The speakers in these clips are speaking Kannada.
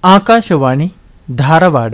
ಆಕಾಶವಾಣಿ ಧಾರವಾಡ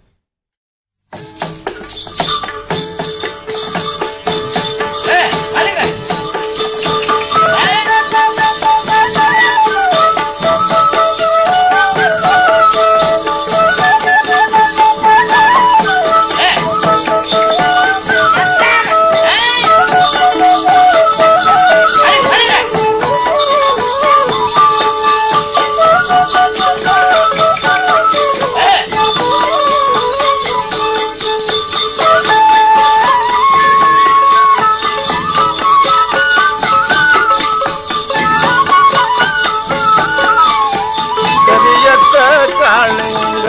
ಕರಿಯತ್ತ ಕಾಳಿಂಗ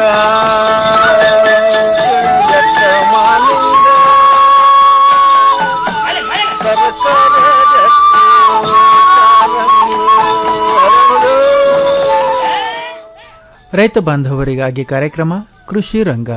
ಕರಿಯತ್ತ ಮಾಲಿಂಗ ಸರಸರ ರತ್ನ ಕಾರಂಗಿ ಹರಳು. ರೈತ ಬಾಂಧವರಿಗಾಗಿ ಕಾರ್ಯಕ್ರಮ ಕೃಷಿ ರಂಗ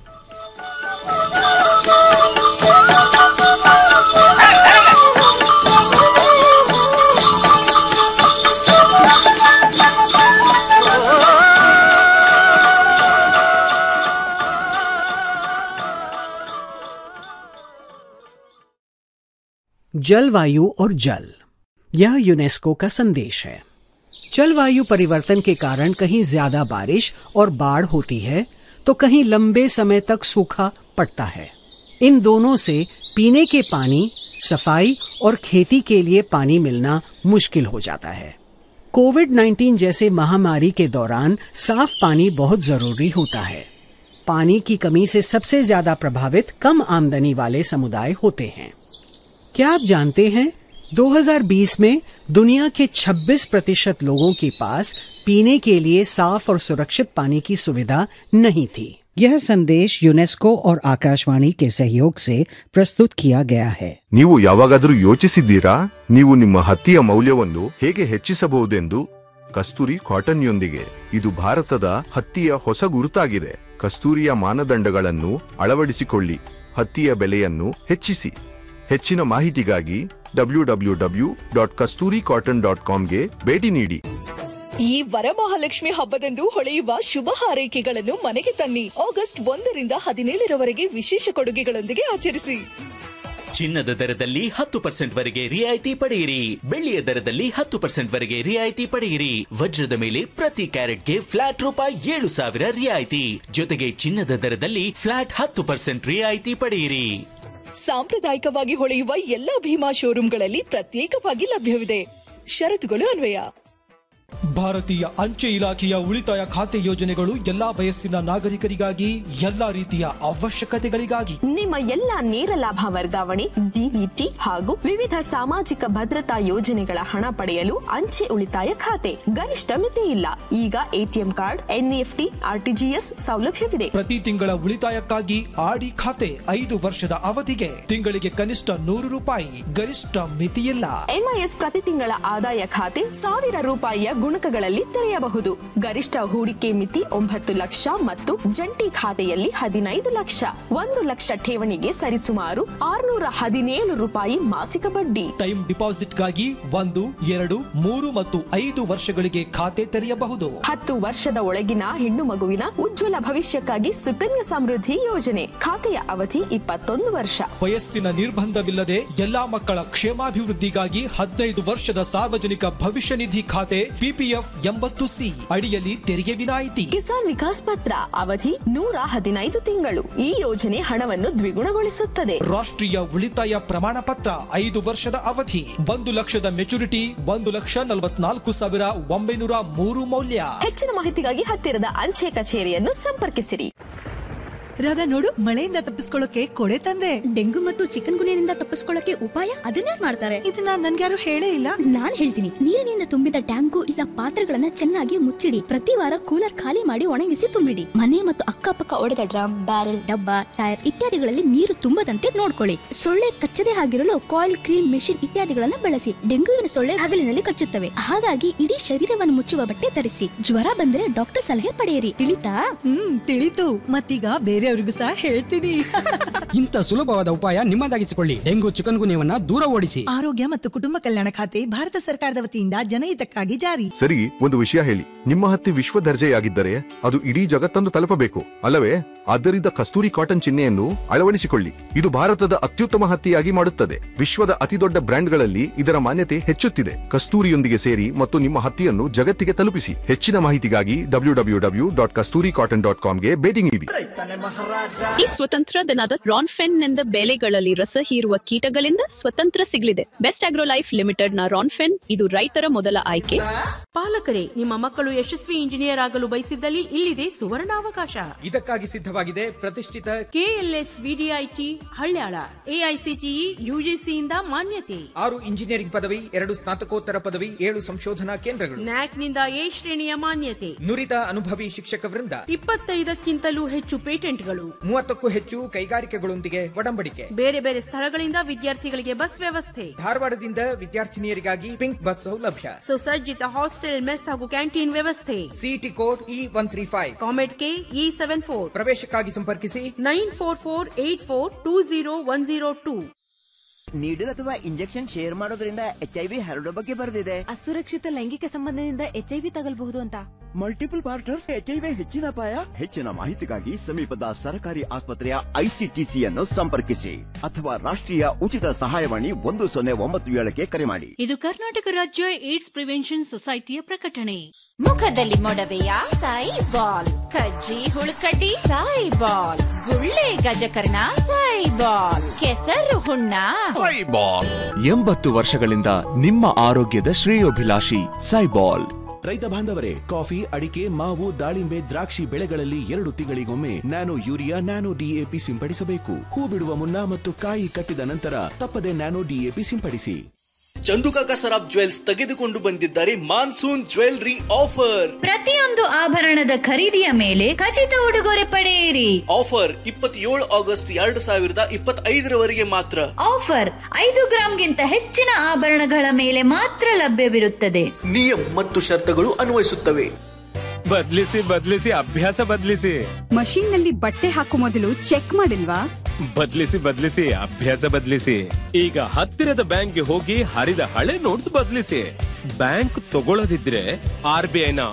जलवायु और जल यह यूनेस्को का संदेश है जलवायु परिवर्तन के कारण कहीं ज्यादा बारिश और बाढ़ होती है तो कहीं लंबे समय तक सूखा पड़ता है इन दोनों से पीने के पानी सफाई और खेती के लिए पानी मिलना मुश्किल हो जाता है कोविड 19 जैसे महामारी के दौरान साफ पानी बहुत जरूरी होता है पानी की कमी से सबसे ज्यादा प्रभावित कम आमदनी वाले समुदाय होते हैं क्या आप जानते हैं 2020 में दुनिया के 26 प्रतिशत लोगों के पास पीने के लिए साफ और सुरक्षित पानी की सुविधा नहीं थी यह संदेश यूनेस्को और आकाशवाणी के सहयोग से प्रस्तुत किया गया है ನೀವು ಯಾವಾಗಾದರೂ ಯೋಚಿಸಿದ್ದೀರಾ ನೀವು ನಿಮ್ಮ ಹತ್ತಿಯ ಮೌಲ್ಯವನ್ನು ಹೇಗೆ ಹೆಚ್ಚಿಸಬಹುದೆಂದು ಕಸ್ತೂರಿ ಕಾಟನ್ಯೊಂದಿಗೆ ಇದು ಭಾರತದ ಹತ್ತಿಯ ಹೊಸ ಗುರುತಾಗಿದೆ ಕಸ್ತೂರಿಯ ಮಾನದಂಡಗಳನ್ನು ಅಳವಡಿಸಿಕೊಳ್ಳಿ ಹತ್ತಿಯ ಬೆಲೆಯನ್ನು ಹೆಚ್ಚಿಸಿ ಹೆಚ್ಚಿನ ಮಾಹಿತಿಗಾಗಿ W W W dot Kasturi cotton dot ಕಾಮ್ಗೆ ಭೇಟಿ ನೀಡಿ ಈ ವರಮಹಾಲಕ್ಷ್ಮಿ ಹಬ್ಬದಂದು ಹೊಳೆಯುವ ಶುಭ ಹಾರೈಕೆಗಳನ್ನು ಮನೆಗೆ ತನ್ನಿ ಆಗಸ್ಟ್ ಒಂದರಿಂದ ಹದಿನೇಳರವರೆಗೆ ವಿಶೇಷ ಕೊಡುಗೆಗಳೊಂದಿಗೆ ಆಚರಿಸಿ ಚಿನ್ನದ ದರದಲ್ಲಿ ಹತ್ತು ಪರ್ಸೆಂಟ್ ವರೆಗೆ ರಿಯಾಯಿತಿ ಪಡೆಯಿರಿ ಬೆಳ್ಳಿಯ ದರದಲ್ಲಿ ಹತ್ತು ಪರ್ಸೆಂಟ್ ವರೆಗೆ ರಿಯಾಯಿತಿ ಪಡೆಯಿರಿ ವಜ್ರದ ಮೇಲೆ ಪ್ರತಿ ಕ್ಯಾರೆಟ್ಗೆ ಫ್ಲಾಟ್ ರೂಪಾಯಿ ಏಳು ಸಾವಿರ ರಿಯಾಯಿತಿ ಜೊತೆಗೆ ಚಿನ್ನದ ದರದಲ್ಲಿ ಫ್ಲಾಟ್ ಹತ್ತು ಪರ್ಸೆಂಟ್ ರಿಯಾಯಿತಿ ಪಡೆಯಿರಿ ಸಾಂಪ್ರದಾಯಿಕವಾಗಿ ಹೊಳೆಯುವ ಎಲ್ಲಾ ಭೀಮಾ ಶೋರೂಮ್ಗಳಲ್ಲಿ ಪ್ರತ್ಯೇಕವಾಗಿ ಲಭ್ಯವಿದೆ ಷರತ್ತುಗಳು ಅನ್ವಯ ಭಾರತೀಯ ಅಂಚೆ ಇಲಾಖೆಯ ಉಳಿತಾಯ ಖಾತೆ ಯೋಜನೆಗಳು ಎಲ್ಲಾ ವಯಸ್ಸಿನ ನಾಗರಿಕರಿಗಾಗಿ ಎಲ್ಲಾ ರೀತಿಯ ಅವಶ್ಯಕತೆಗಳಿಗಾಗಿ ನಿಮ್ಮ ಎಲ್ಲ ನೇರ ಲಾಭ ವರ್ಗಾವಣೆ ಡಿಬಿಟಿ ಹಾಗೂ ವಿವಿಧ ಸಾಮಾಜಿಕ ಭದ್ರತಾ ಯೋಜನೆಗಳ ಹಣ ಪಡೆಯಲು ಅಂಚೆ ಉಳಿತಾಯ ಖಾತೆ ಗರಿಷ್ಠ ಮಿತಿ ಇಲ್ಲ ಈಗ ಎಟಿಎಂ ಕಾರ್ಡ್ ಎನ್ಇಎಫ್ಟಿ ಆರ್ಟಿಜಿಎಸ್ ಸೌಲಭ್ಯವಿದೆ ಪ್ರತಿ ತಿಂಗಳ ಉಳಿತಾಯಕ್ಕಾಗಿ ಆಡಿ ಖಾತೆ ಐದು ವರ್ಷದ ಅವಧಿಗೆ ತಿಂಗಳಿಗೆ ಕನಿಷ್ಠ ನೂರು ರೂಪಾಯಿ ಗರಿಷ್ಠ ಮಿತಿಯಿಲ್ಲ ಎಂಐಎಸ್ ಪ್ರತಿ ತಿಂಗಳ ಆದಾಯ ಖಾತೆ ಸಾವಿರ ರೂಪಾಯಿಯ ಗುಣಕಗಳಲ್ಲಿ ತೆರೆಯಬಹುದು ಗರಿಷ್ಠ ಹೂಡಿಕೆ ಮಿತಿ ಒಂಬತ್ತು ಲಕ್ಷ ಮತ್ತು ಜಂಟಿ ಖಾತೆಯಲ್ಲಿ ಹದಿನೈದು ಲಕ್ಷ ಒಂದು ಲಕ್ಷ ಠೇವಣಿಗೆ ಸರಿಸುಮಾರು ಆರುನೂರ ಹದಿನೇಳು ರೂಪಾಯಿ ಮಾಸಿಕ ಬಡ್ಡಿ ಟೈಮ್ ಡಿಪಾಸಿಟ್ಗಾಗಿ ಒಂದು ಎರಡು ಮೂರು ಮತ್ತು ಐದು ವರ್ಷಗಳಿಗೆ ಖಾತೆ ತೆರೆಯಬಹುದು ಹತ್ತು ವರ್ಷದ ಒಳಗಿನ ಹೆಣ್ಣು ಮಗುವಿನ ಉಜ್ವಲ ಭವಿಷ್ಯಕ್ಕಾಗಿ ಸುಕನ್ಯಾ ಸಮೃದ್ಧಿ ಯೋಜನೆ ಖಾತೆಯ ಅವಧಿ ಇಪ್ಪತ್ತೊಂದು ವರ್ಷ ವಯಸ್ಸಿನ ನಿರ್ಬಂಧವಿಲ್ಲದೆ ಎಲ್ಲಾ ಮಕ್ಕಳ ಕ್ಷೇಮಾಭಿವೃದ್ಧಿಗಾಗಿ ಹದಿನೈದು ವರ್ಷದ ಸಾರ್ವಜನಿಕ ಭವಿಷ್ಯ ನಿಧಿ ಖಾತೆ ಪಿಪಿಎಫ್ ಎಂಬತ್ತು ಸಿ ಅಡಿಯಲ್ಲಿ ತೆರಿಗೆ ವಿನಾಯಿತಿ ಕಿಸಾನ್ ವಿಕಾಸ್ ಪತ್ರ ಅವಧಿ ನೂರ ಹದಿನೈದು ತಿಂಗಳು ಈ ಯೋಜನೆ ಹಣವನ್ನು ದ್ವಿಗುಣಗೊಳಿಸುತ್ತದೆ ರಾಷ್ಟ್ರೀಯ ಉಳಿತಾಯ ಪ್ರಮಾಣ ಪತ್ರ ಐದು ವರ್ಷದ ಅವಧಿ ಒಂದು ಲಕ್ಷದ ಮೆಚುರಿಟಿ ಒಂದು ಲಕ್ಷ ನಲವತ್ನಾಲ್ಕು ಸಾವಿರ ಒಂಬೈನೂರ ಮೂರು ಮೌಲ್ಯ ಹೆಚ್ಚಿನ ಮಾಹಿತಿಗಾಗಿ ಹತ್ತಿರದ ಅಂಚೆ ಕಚೇರಿಯನ್ನು ಸಂಪರ್ಕಿಸಿರಿ ರಾಧಾ ನೋಡು ಮಳೆಯಿಂದ ತಪ್ಪಿಸ್ಕೊಳ್ಳೋಕೆ ಕೊಡೆ ತಂದೆ ಡೆಂಗು ಮತ್ತು ಚಿಕನ್ ಗುನಿಯಿಂದ ತಪ್ಪಿಸ್ಕೊಳ್ಳಕ್ಕೆ ಉಪಾಯ ಅದನ್ನೇ ಮಾಡ್ತಾರೆ ಇದನ್ನ ನನ್ಗ್ಯಾರು ಹೇಳೇ ಇಲ್ಲ ನಾನ್ ಹೇಳ್ತೀನಿ ನೀರಿನಿಂದ ತುಂಬಿದ ಟ್ಯಾಂಕು ಇಲ್ಲ ಪಾತ್ರೆಗಳನ್ನ ಚೆನ್ನಾಗಿ ಮುಚ್ಚಿಡಿ ಪ್ರತಿ ವಾರ ಕೂಲರ್ ಖಾಲಿ ಮಾಡಿ ಒಣಗಿಸಿ ತುಂಬಿಡಿ ಮನೆ ಮತ್ತು ಅಕ್ಕಪಕ್ಕ ಒಡೆದ ಡ್ರಮ್ ಬ್ಯಾರೆಲ್ ಡಬ್ಬ ಟೈರ್ ಇತ್ಯಾದಿಗಳಲ್ಲಿ ನೀರು ತುಂಬದಂತೆ ನೋಡ್ಕೊಳ್ಳಿ ಸೊಳ್ಳೆ ಕಚ್ಚದೆ ಆಗಿರಲು ಕಾಯಿಲ್ ಕ್ರೀಮ್ ಮೆಷಿನ್ ಇತ್ಯಾದಿಗಳನ್ನ ಬಳಸಿ ಡೆಂಗುವಿನ ಸೊಳ್ಳೆ ಹಗಲಿನಲ್ಲಿ ಕಚ್ಚುತ್ತವೆ ಹಾಗಾಗಿ ಇಡೀ ಶರೀರವನ್ನು ಮುಚ್ಚುವ ಬಟ್ಟೆ ಧರಿಸಿ ಜ್ವರ ಬಂದರೆ ಡಾಕ್ಟರ್ ಸಲಹೆ ಪಡೆಯಿರಿ ತಿಳಿತಾ ಹ್ಮ್ ತಿಳಿತು ಮತ್ತೀಗ ಬೇರೆ ಬೇರೆಯವ್ರಿಗೂ ಸಹ ಹೇಳ್ತೀನಿ ಇಂಥ ಸುಲಭವಾದ ಉಪಾಯ ನಿಮ್ಮದಾಗಿಸಿಕೊಳ್ಳಿ ಡೆಂಗು ಚಿಕನ್ ಗುನ್ಯವನ್ನ ದೂರ ಓಡಿಸಿ ಆರೋಗ್ಯ ಮತ್ತು ಕುಟುಂಬ ಕಲ್ಯಾಣ ಖಾತೆ ಭಾರತ ಸರ್ಕಾರದ ವತಿಯಿಂದ ಜನಹಿತಕ್ಕಾಗಿ ಜಾರಿ ಸರಿ ಒಂದು ವಿಷಯ ಹೇಳಿ ನಿಮ್ಮ ಹತ್ತಿ ವಿಶ್ವ ದರ್ಜೆಯಾಗಿದ್ದರೆ ಅದು ಇಡೀ ಜಗತ್ತನ್ನು ತಲುಪಬೇಕು ಅಲ್ಲವೇ ಆದ್ದರಿಂದ ಕಸ್ತೂರಿ ಕಾಟನ್ ಚಿಹ್ನೆಯನ್ನು ಅಳವಡಿಸಿಕೊಳ್ಳಿ ಇದು ಭಾರತದ ಅತ್ಯುತ್ತಮ ಹತ್ತಿಯಾಗಿ ಮಾಡುತ್ತದೆ ವಿಶ್ವದ ಅತಿದೊಡ್ಡ ಬ್ರ್ಯಾಂಡ್ಗಳಲ್ಲಿ ಇದರ ಮಾನ್ಯತೆ ಹೆಚ್ಚುತ್ತಿದೆ ಕಸ್ತೂರಿಯೊಂದಿಗೆ ಸೇರಿ ಮತ್ತು ನಿಮ್ಮ ಹತ್ತಿಯನ್ನು ಜಗತ್ತಿಗೆ ತಲುಪಿಸಿ ಹೆಚ್ಚಿನ ಮಾಹಿತಿಗಾಗಿ W W W dot Kasturi cotton dot ಕಾಮ್ಗೆ ಭೇಟಿ ನೀಡಿ ಈ ಸ್ವತಂತ್ರ ದನದ ರಾನ್ಫೆನ್ ನಿಂದ ಬೆಳೆಗಳಲ್ಲಿ ರಸ ಹೀರುವ ಕೀಟಗಳಿಂದ ಸ್ವತಂತ್ರ ಸಿಗಲಿದೆ ಬೆಸ್ಟ್ ಆಗ್ರೋ ಲೈಫ್ ಲಿಮಿಟೆಡ್ ನ ರಾನ್ಫೆನ್ ಇದು ರೈತರ ಮೊದಲ ಆಯ್ಕೆ ಪಾಲಕರೇ ನಿಮ್ಮ ಮಕ್ಕಳು ಯಶಸ್ವಿ ಇಂಜಿನಿಯರ್ ಆಗಲು ಬಯಸಿದ್ದಲ್ಲಿ ಇಲ್ಲಿದೆ ಸುವರ್ಣಾವಕಾಶ ಇದಕ್ಕಾಗಿ ಸಿದ್ಧವಾಗಿದೆ ಪ್ರತಿಷ್ಠಿತ ಕೆಎಲ್ಎಸ್ ವಿಡಿಐಟಿ ಹಳ್ಯಾಳ ಎಐಸಿಟಿಇ ಯುಜಿಸಿಯಿಂದ ಮಾನ್ಯತೆ ಆರು ಇಂಜಿನಿಯರಿಂಗ್ ಪದವಿ ಎರಡು ಸ್ನಾತಕೋತ್ತರ ಪದವಿ ಏಳು ಸಂಶೋಧನಾ ಕೇಂದ್ರಗಳು ನ್ಯಾಕ್ನಿಂದ ಎ ಶ್ರೇಣಿಯ ಮಾನ್ಯತೆ ನುರಿತ ಅನುಭವಿ ಶಿಕ್ಷಕ ವೃಂದ ಇಪ್ಪತ್ತೈದಕ್ಕಿಂತಲೂ ಹೆಚ್ಚು ಪೇಟೆಂಟ್ಗಳು ಮೂವತ್ತಕ್ಕೂ ಹೆಚ್ಚು ಕೈಗಾರಿಕೆಗಳೊಂದಿಗೆ ಒಡಂಬಡಿಕೆ ಬೇರೆ ಬೇರೆ ಸ್ಥಳಗಳಿಂದ ವಿದ್ಯಾರ್ಥಿಗಳಿಗೆ ಬಸ್ ವ್ಯವಸ್ಥೆ ಧಾರವಾಡದಿಂದ ವಿದ್ಯಾರ್ಥಿನಿಯರಿಗಾಗಿ ಪಿಂಕ್ ಬಸ್ ಸೌಲಭ್ಯ ಸುಸಜ್ಜಿತ ಹಾಸ್ಟೆಲ್ ಮೆಸ್ ಹಾಗೂ ಕ್ಯಾಂಟೀನ್ ವ್ಯವಸ್ಥೆ CET code E one three five COMEDK E seven four ಪ್ರವೇಶಕ್ಕಾಗಿ ಸಂಪರ್ಕಿಸಿ nine four four eight four two zero one zero two needle ಅಥವಾ ಇಂಜೆಕ್ಷನ್ ಶೇರ್ ಮಾಡೋದ್ರಿಂದ ಎಚ್ ಐ ವಿ ಹರಡೋ ಬಗ್ಗೆ ಬರೆದಿದೆ ಅಸುರಕ್ಷಿತ ಲೈಂಗಿಕ ಸಂಬಂಧದಿಂದ ಎಚ್ಐವಿ ತಗಲ್ಬಹುದು ಅಂತ multiple partners H I V ಹೆಚ್ಚಿನ ಅಪಾಯ ಹೆಚ್ಚಿನ ಮಾಹಿತಿಗಾಗಿ ಸಮೀಪದ ಸರ್ಕಾರಿ ಆಸ್ಪತ್ರೆಯ ಐಸಿಟಿಸಿ ಅನ್ನು ಸಂಪರ್ಕಿಸಿ ಅಥವಾ ರಾಷ್ಟ್ರೀಯ ಉಚಿತ ಸಹಾಯವಾಣಿ ಒಂದು ಸೊನ್ನೆ ಒಂಬತ್ತು ಏಳಕ್ಕೆ ಕರೆ ಮಾಡಿ ಇದು ಕರ್ನಾಟಕ ರಾಜ್ಯ ಏಡ್ಸ್ ಪ್ರಿವೆನ್ಷನ್ ಸೊಸೈಟಿಯ ಪ್ರಕಟಣೆ ಮುಖದಲ್ಲಿ ಮೊಡವೆಯ ಸಾಯಿ ಬಾಲ್ ಕಜ್ಜಿ ಹುಳುಕಡ್ಡಿ ಸಾಯಿ ಬಾಲ್ ಗುಳ್ಳೆ ಗಜಕರ್ಣ ಸಾಯಿ ಬಾಲ್ ಕೆಸರು ಹುಣ್ಣ ಸೈಬಾಲ್ ಎಂಬತ್ತು ವರ್ಷಗಳಿಂದ ನಿಮ್ಮ ಆರೋಗ್ಯದ ಶ್ರೇಯೋಭಿಲಾಷಿ ಸೈಬಾಲ್ ರೈತ ಬಾಂಧವರೇ ಕಾಫಿ ಅಡಿಕೆ ಮಾವು ದಾಳಿಂಬೆ ದ್ರಾಕ್ಷಿ ಬೆಳೆಗಳಲ್ಲಿ ಎರಡು ತಿಂಗಳಿಗೊಮ್ಮೆ ನ್ಯಾನೋ ಯೂರಿಯಾ ನ್ಯಾನೋ ಡಿಎಪಿ ಸಿಂಪಡಿಸಬೇಕು ಹೂ ಬಿಡುವ ಮುನ್ನ ಮತ್ತು ಕಾಯಿ ಕಟ್ಟಿದ ನಂತರ ತಪ್ಪದೆ ನ್ಯಾನೋ ಡಿಎಪಿ ಸಿಂಪಡಿಸಿ ಚಂದುಕಾಕ ಸರಾಬ್ ಜ್ವೆಲ್ಸ್ ತೆಗೆದುಕೊಂಡು ಬಂದಿದ್ದಾರೆ ಮಾನ್ಸೂನ್ ಜ್ವೆಲ್ರಿ ಆಫರ್ ಪ್ರತಿಯೊಂದು ಆಭರಣದ ಖರೀದಿಯ ಮೇಲೆ ಖಚಿತ ಉಡುಗೊರೆ ಪಡೆಯಿರಿ ಆಫರ್ ಇಪ್ಪತ್ತೇಳು ಆಗಸ್ಟ್ ಎರಡು ಸಾವಿರದ ಇಪ್ಪತ್ತೈದರವರೆಗೆ ಮಾತ್ರ ಆಫರ್ ಐದು ಗ್ರಾಂಗಿಂತ ಹೆಚ್ಚಿನ ಆಭರಣಗಳ ಮೇಲೆ ಮಾತ್ರ ಲಭ್ಯವಿರುತ್ತದೆ ನಿಯಮ ಮತ್ತು ಷರತ್ತುಗಳು ಅನ್ವಯಿಸುತ್ತವೆ ಬದ್ಲಿಸಿ ಬದ್ಲಿಸಿ ಅಭ್ಯಾಸ ಬದ್ಲಿಸಿ ಮಷೀನ್ ನಲ್ಲಿ ಬಟ್ಟೆ ಹಾಕೋ ಮೊದಲು ಚೆಕ್ ಮಾಡಿಲ್ವಾ ಬದ್ಲಿಸಿ ಬದ್ಲಿಸಿ ಅಭ್ಯಾಸ ಬದ್ಲಿಸಿ ಈಗ ಹತ್ತಿರದ ಬ್ಯಾಂಕ್ಗೆ ಹೋಗಿ ಹರಿದ ಹಳೆ ನೋಟ್ಸ್ ಬದ್ಲಿಸಿ ಬ್ಯಾಂಕ್ ತಗೊಳ್ಳದಿದ್ರೆ ಆರ್ ಬಿ ಐನ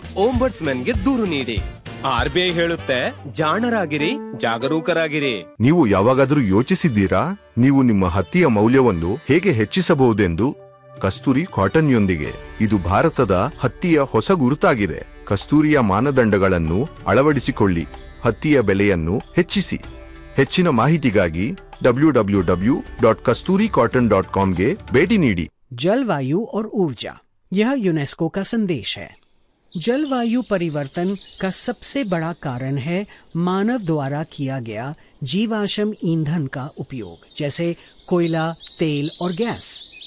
ಗೆ ದೂರು ನೀಡಿ ಆರ್ ಬಿ ಐ ಹೇಳುತ್ತೆ ಜಾಣರಾಗಿರಿ ಜಾಗರೂಕರಾಗಿರಿ ನೀವು ಯಾವಾಗಾದರೂ ಯೋಚಿಸಿದ್ದೀರಾ ನೀವು ನಿಮ್ಮ ಹತ್ತಿಯ ಮೌಲ್ಯವನ್ನು ಹೇಗೆ ಹೆಚ್ಚಿಸಬಹುದೆಂದು ಕಸ್ತೂರಿ ಕಾಟನ್ಯೊಂದಿಗೆ ಇದು ಭಾರತದ ಹತ್ತಿಯ ಹೊಸ ಗುರುತಾಗಿದೆ ಕಸ್ತೂರಿಯ ಮಾನದಂಡಗಳನ್ನು ಅಳವಡಿಸಿಕೊಳ್ಳಿ ಹತ್ತಿಯ ಬೆಲೆಯನ್ನು ಹೆಚ್ಚಿಸಿ ಹೆಚ್ಚಿನ ಮಾಹಿತಿಗಾಗಿ W W W dot Kasturi cotton dot ಕಾಮ್ಗೆ ಭೇಟಿ ನೀಡಿ जलवायु और ऊर्जा यह यूनेस्को का संदेश है जलवायु परिवर्तन का सबसे बड़ा कारण है मानव द्वारा किया गया जीवाश्म ईंधन का उपयोग जैसे कोयला तेल और गैस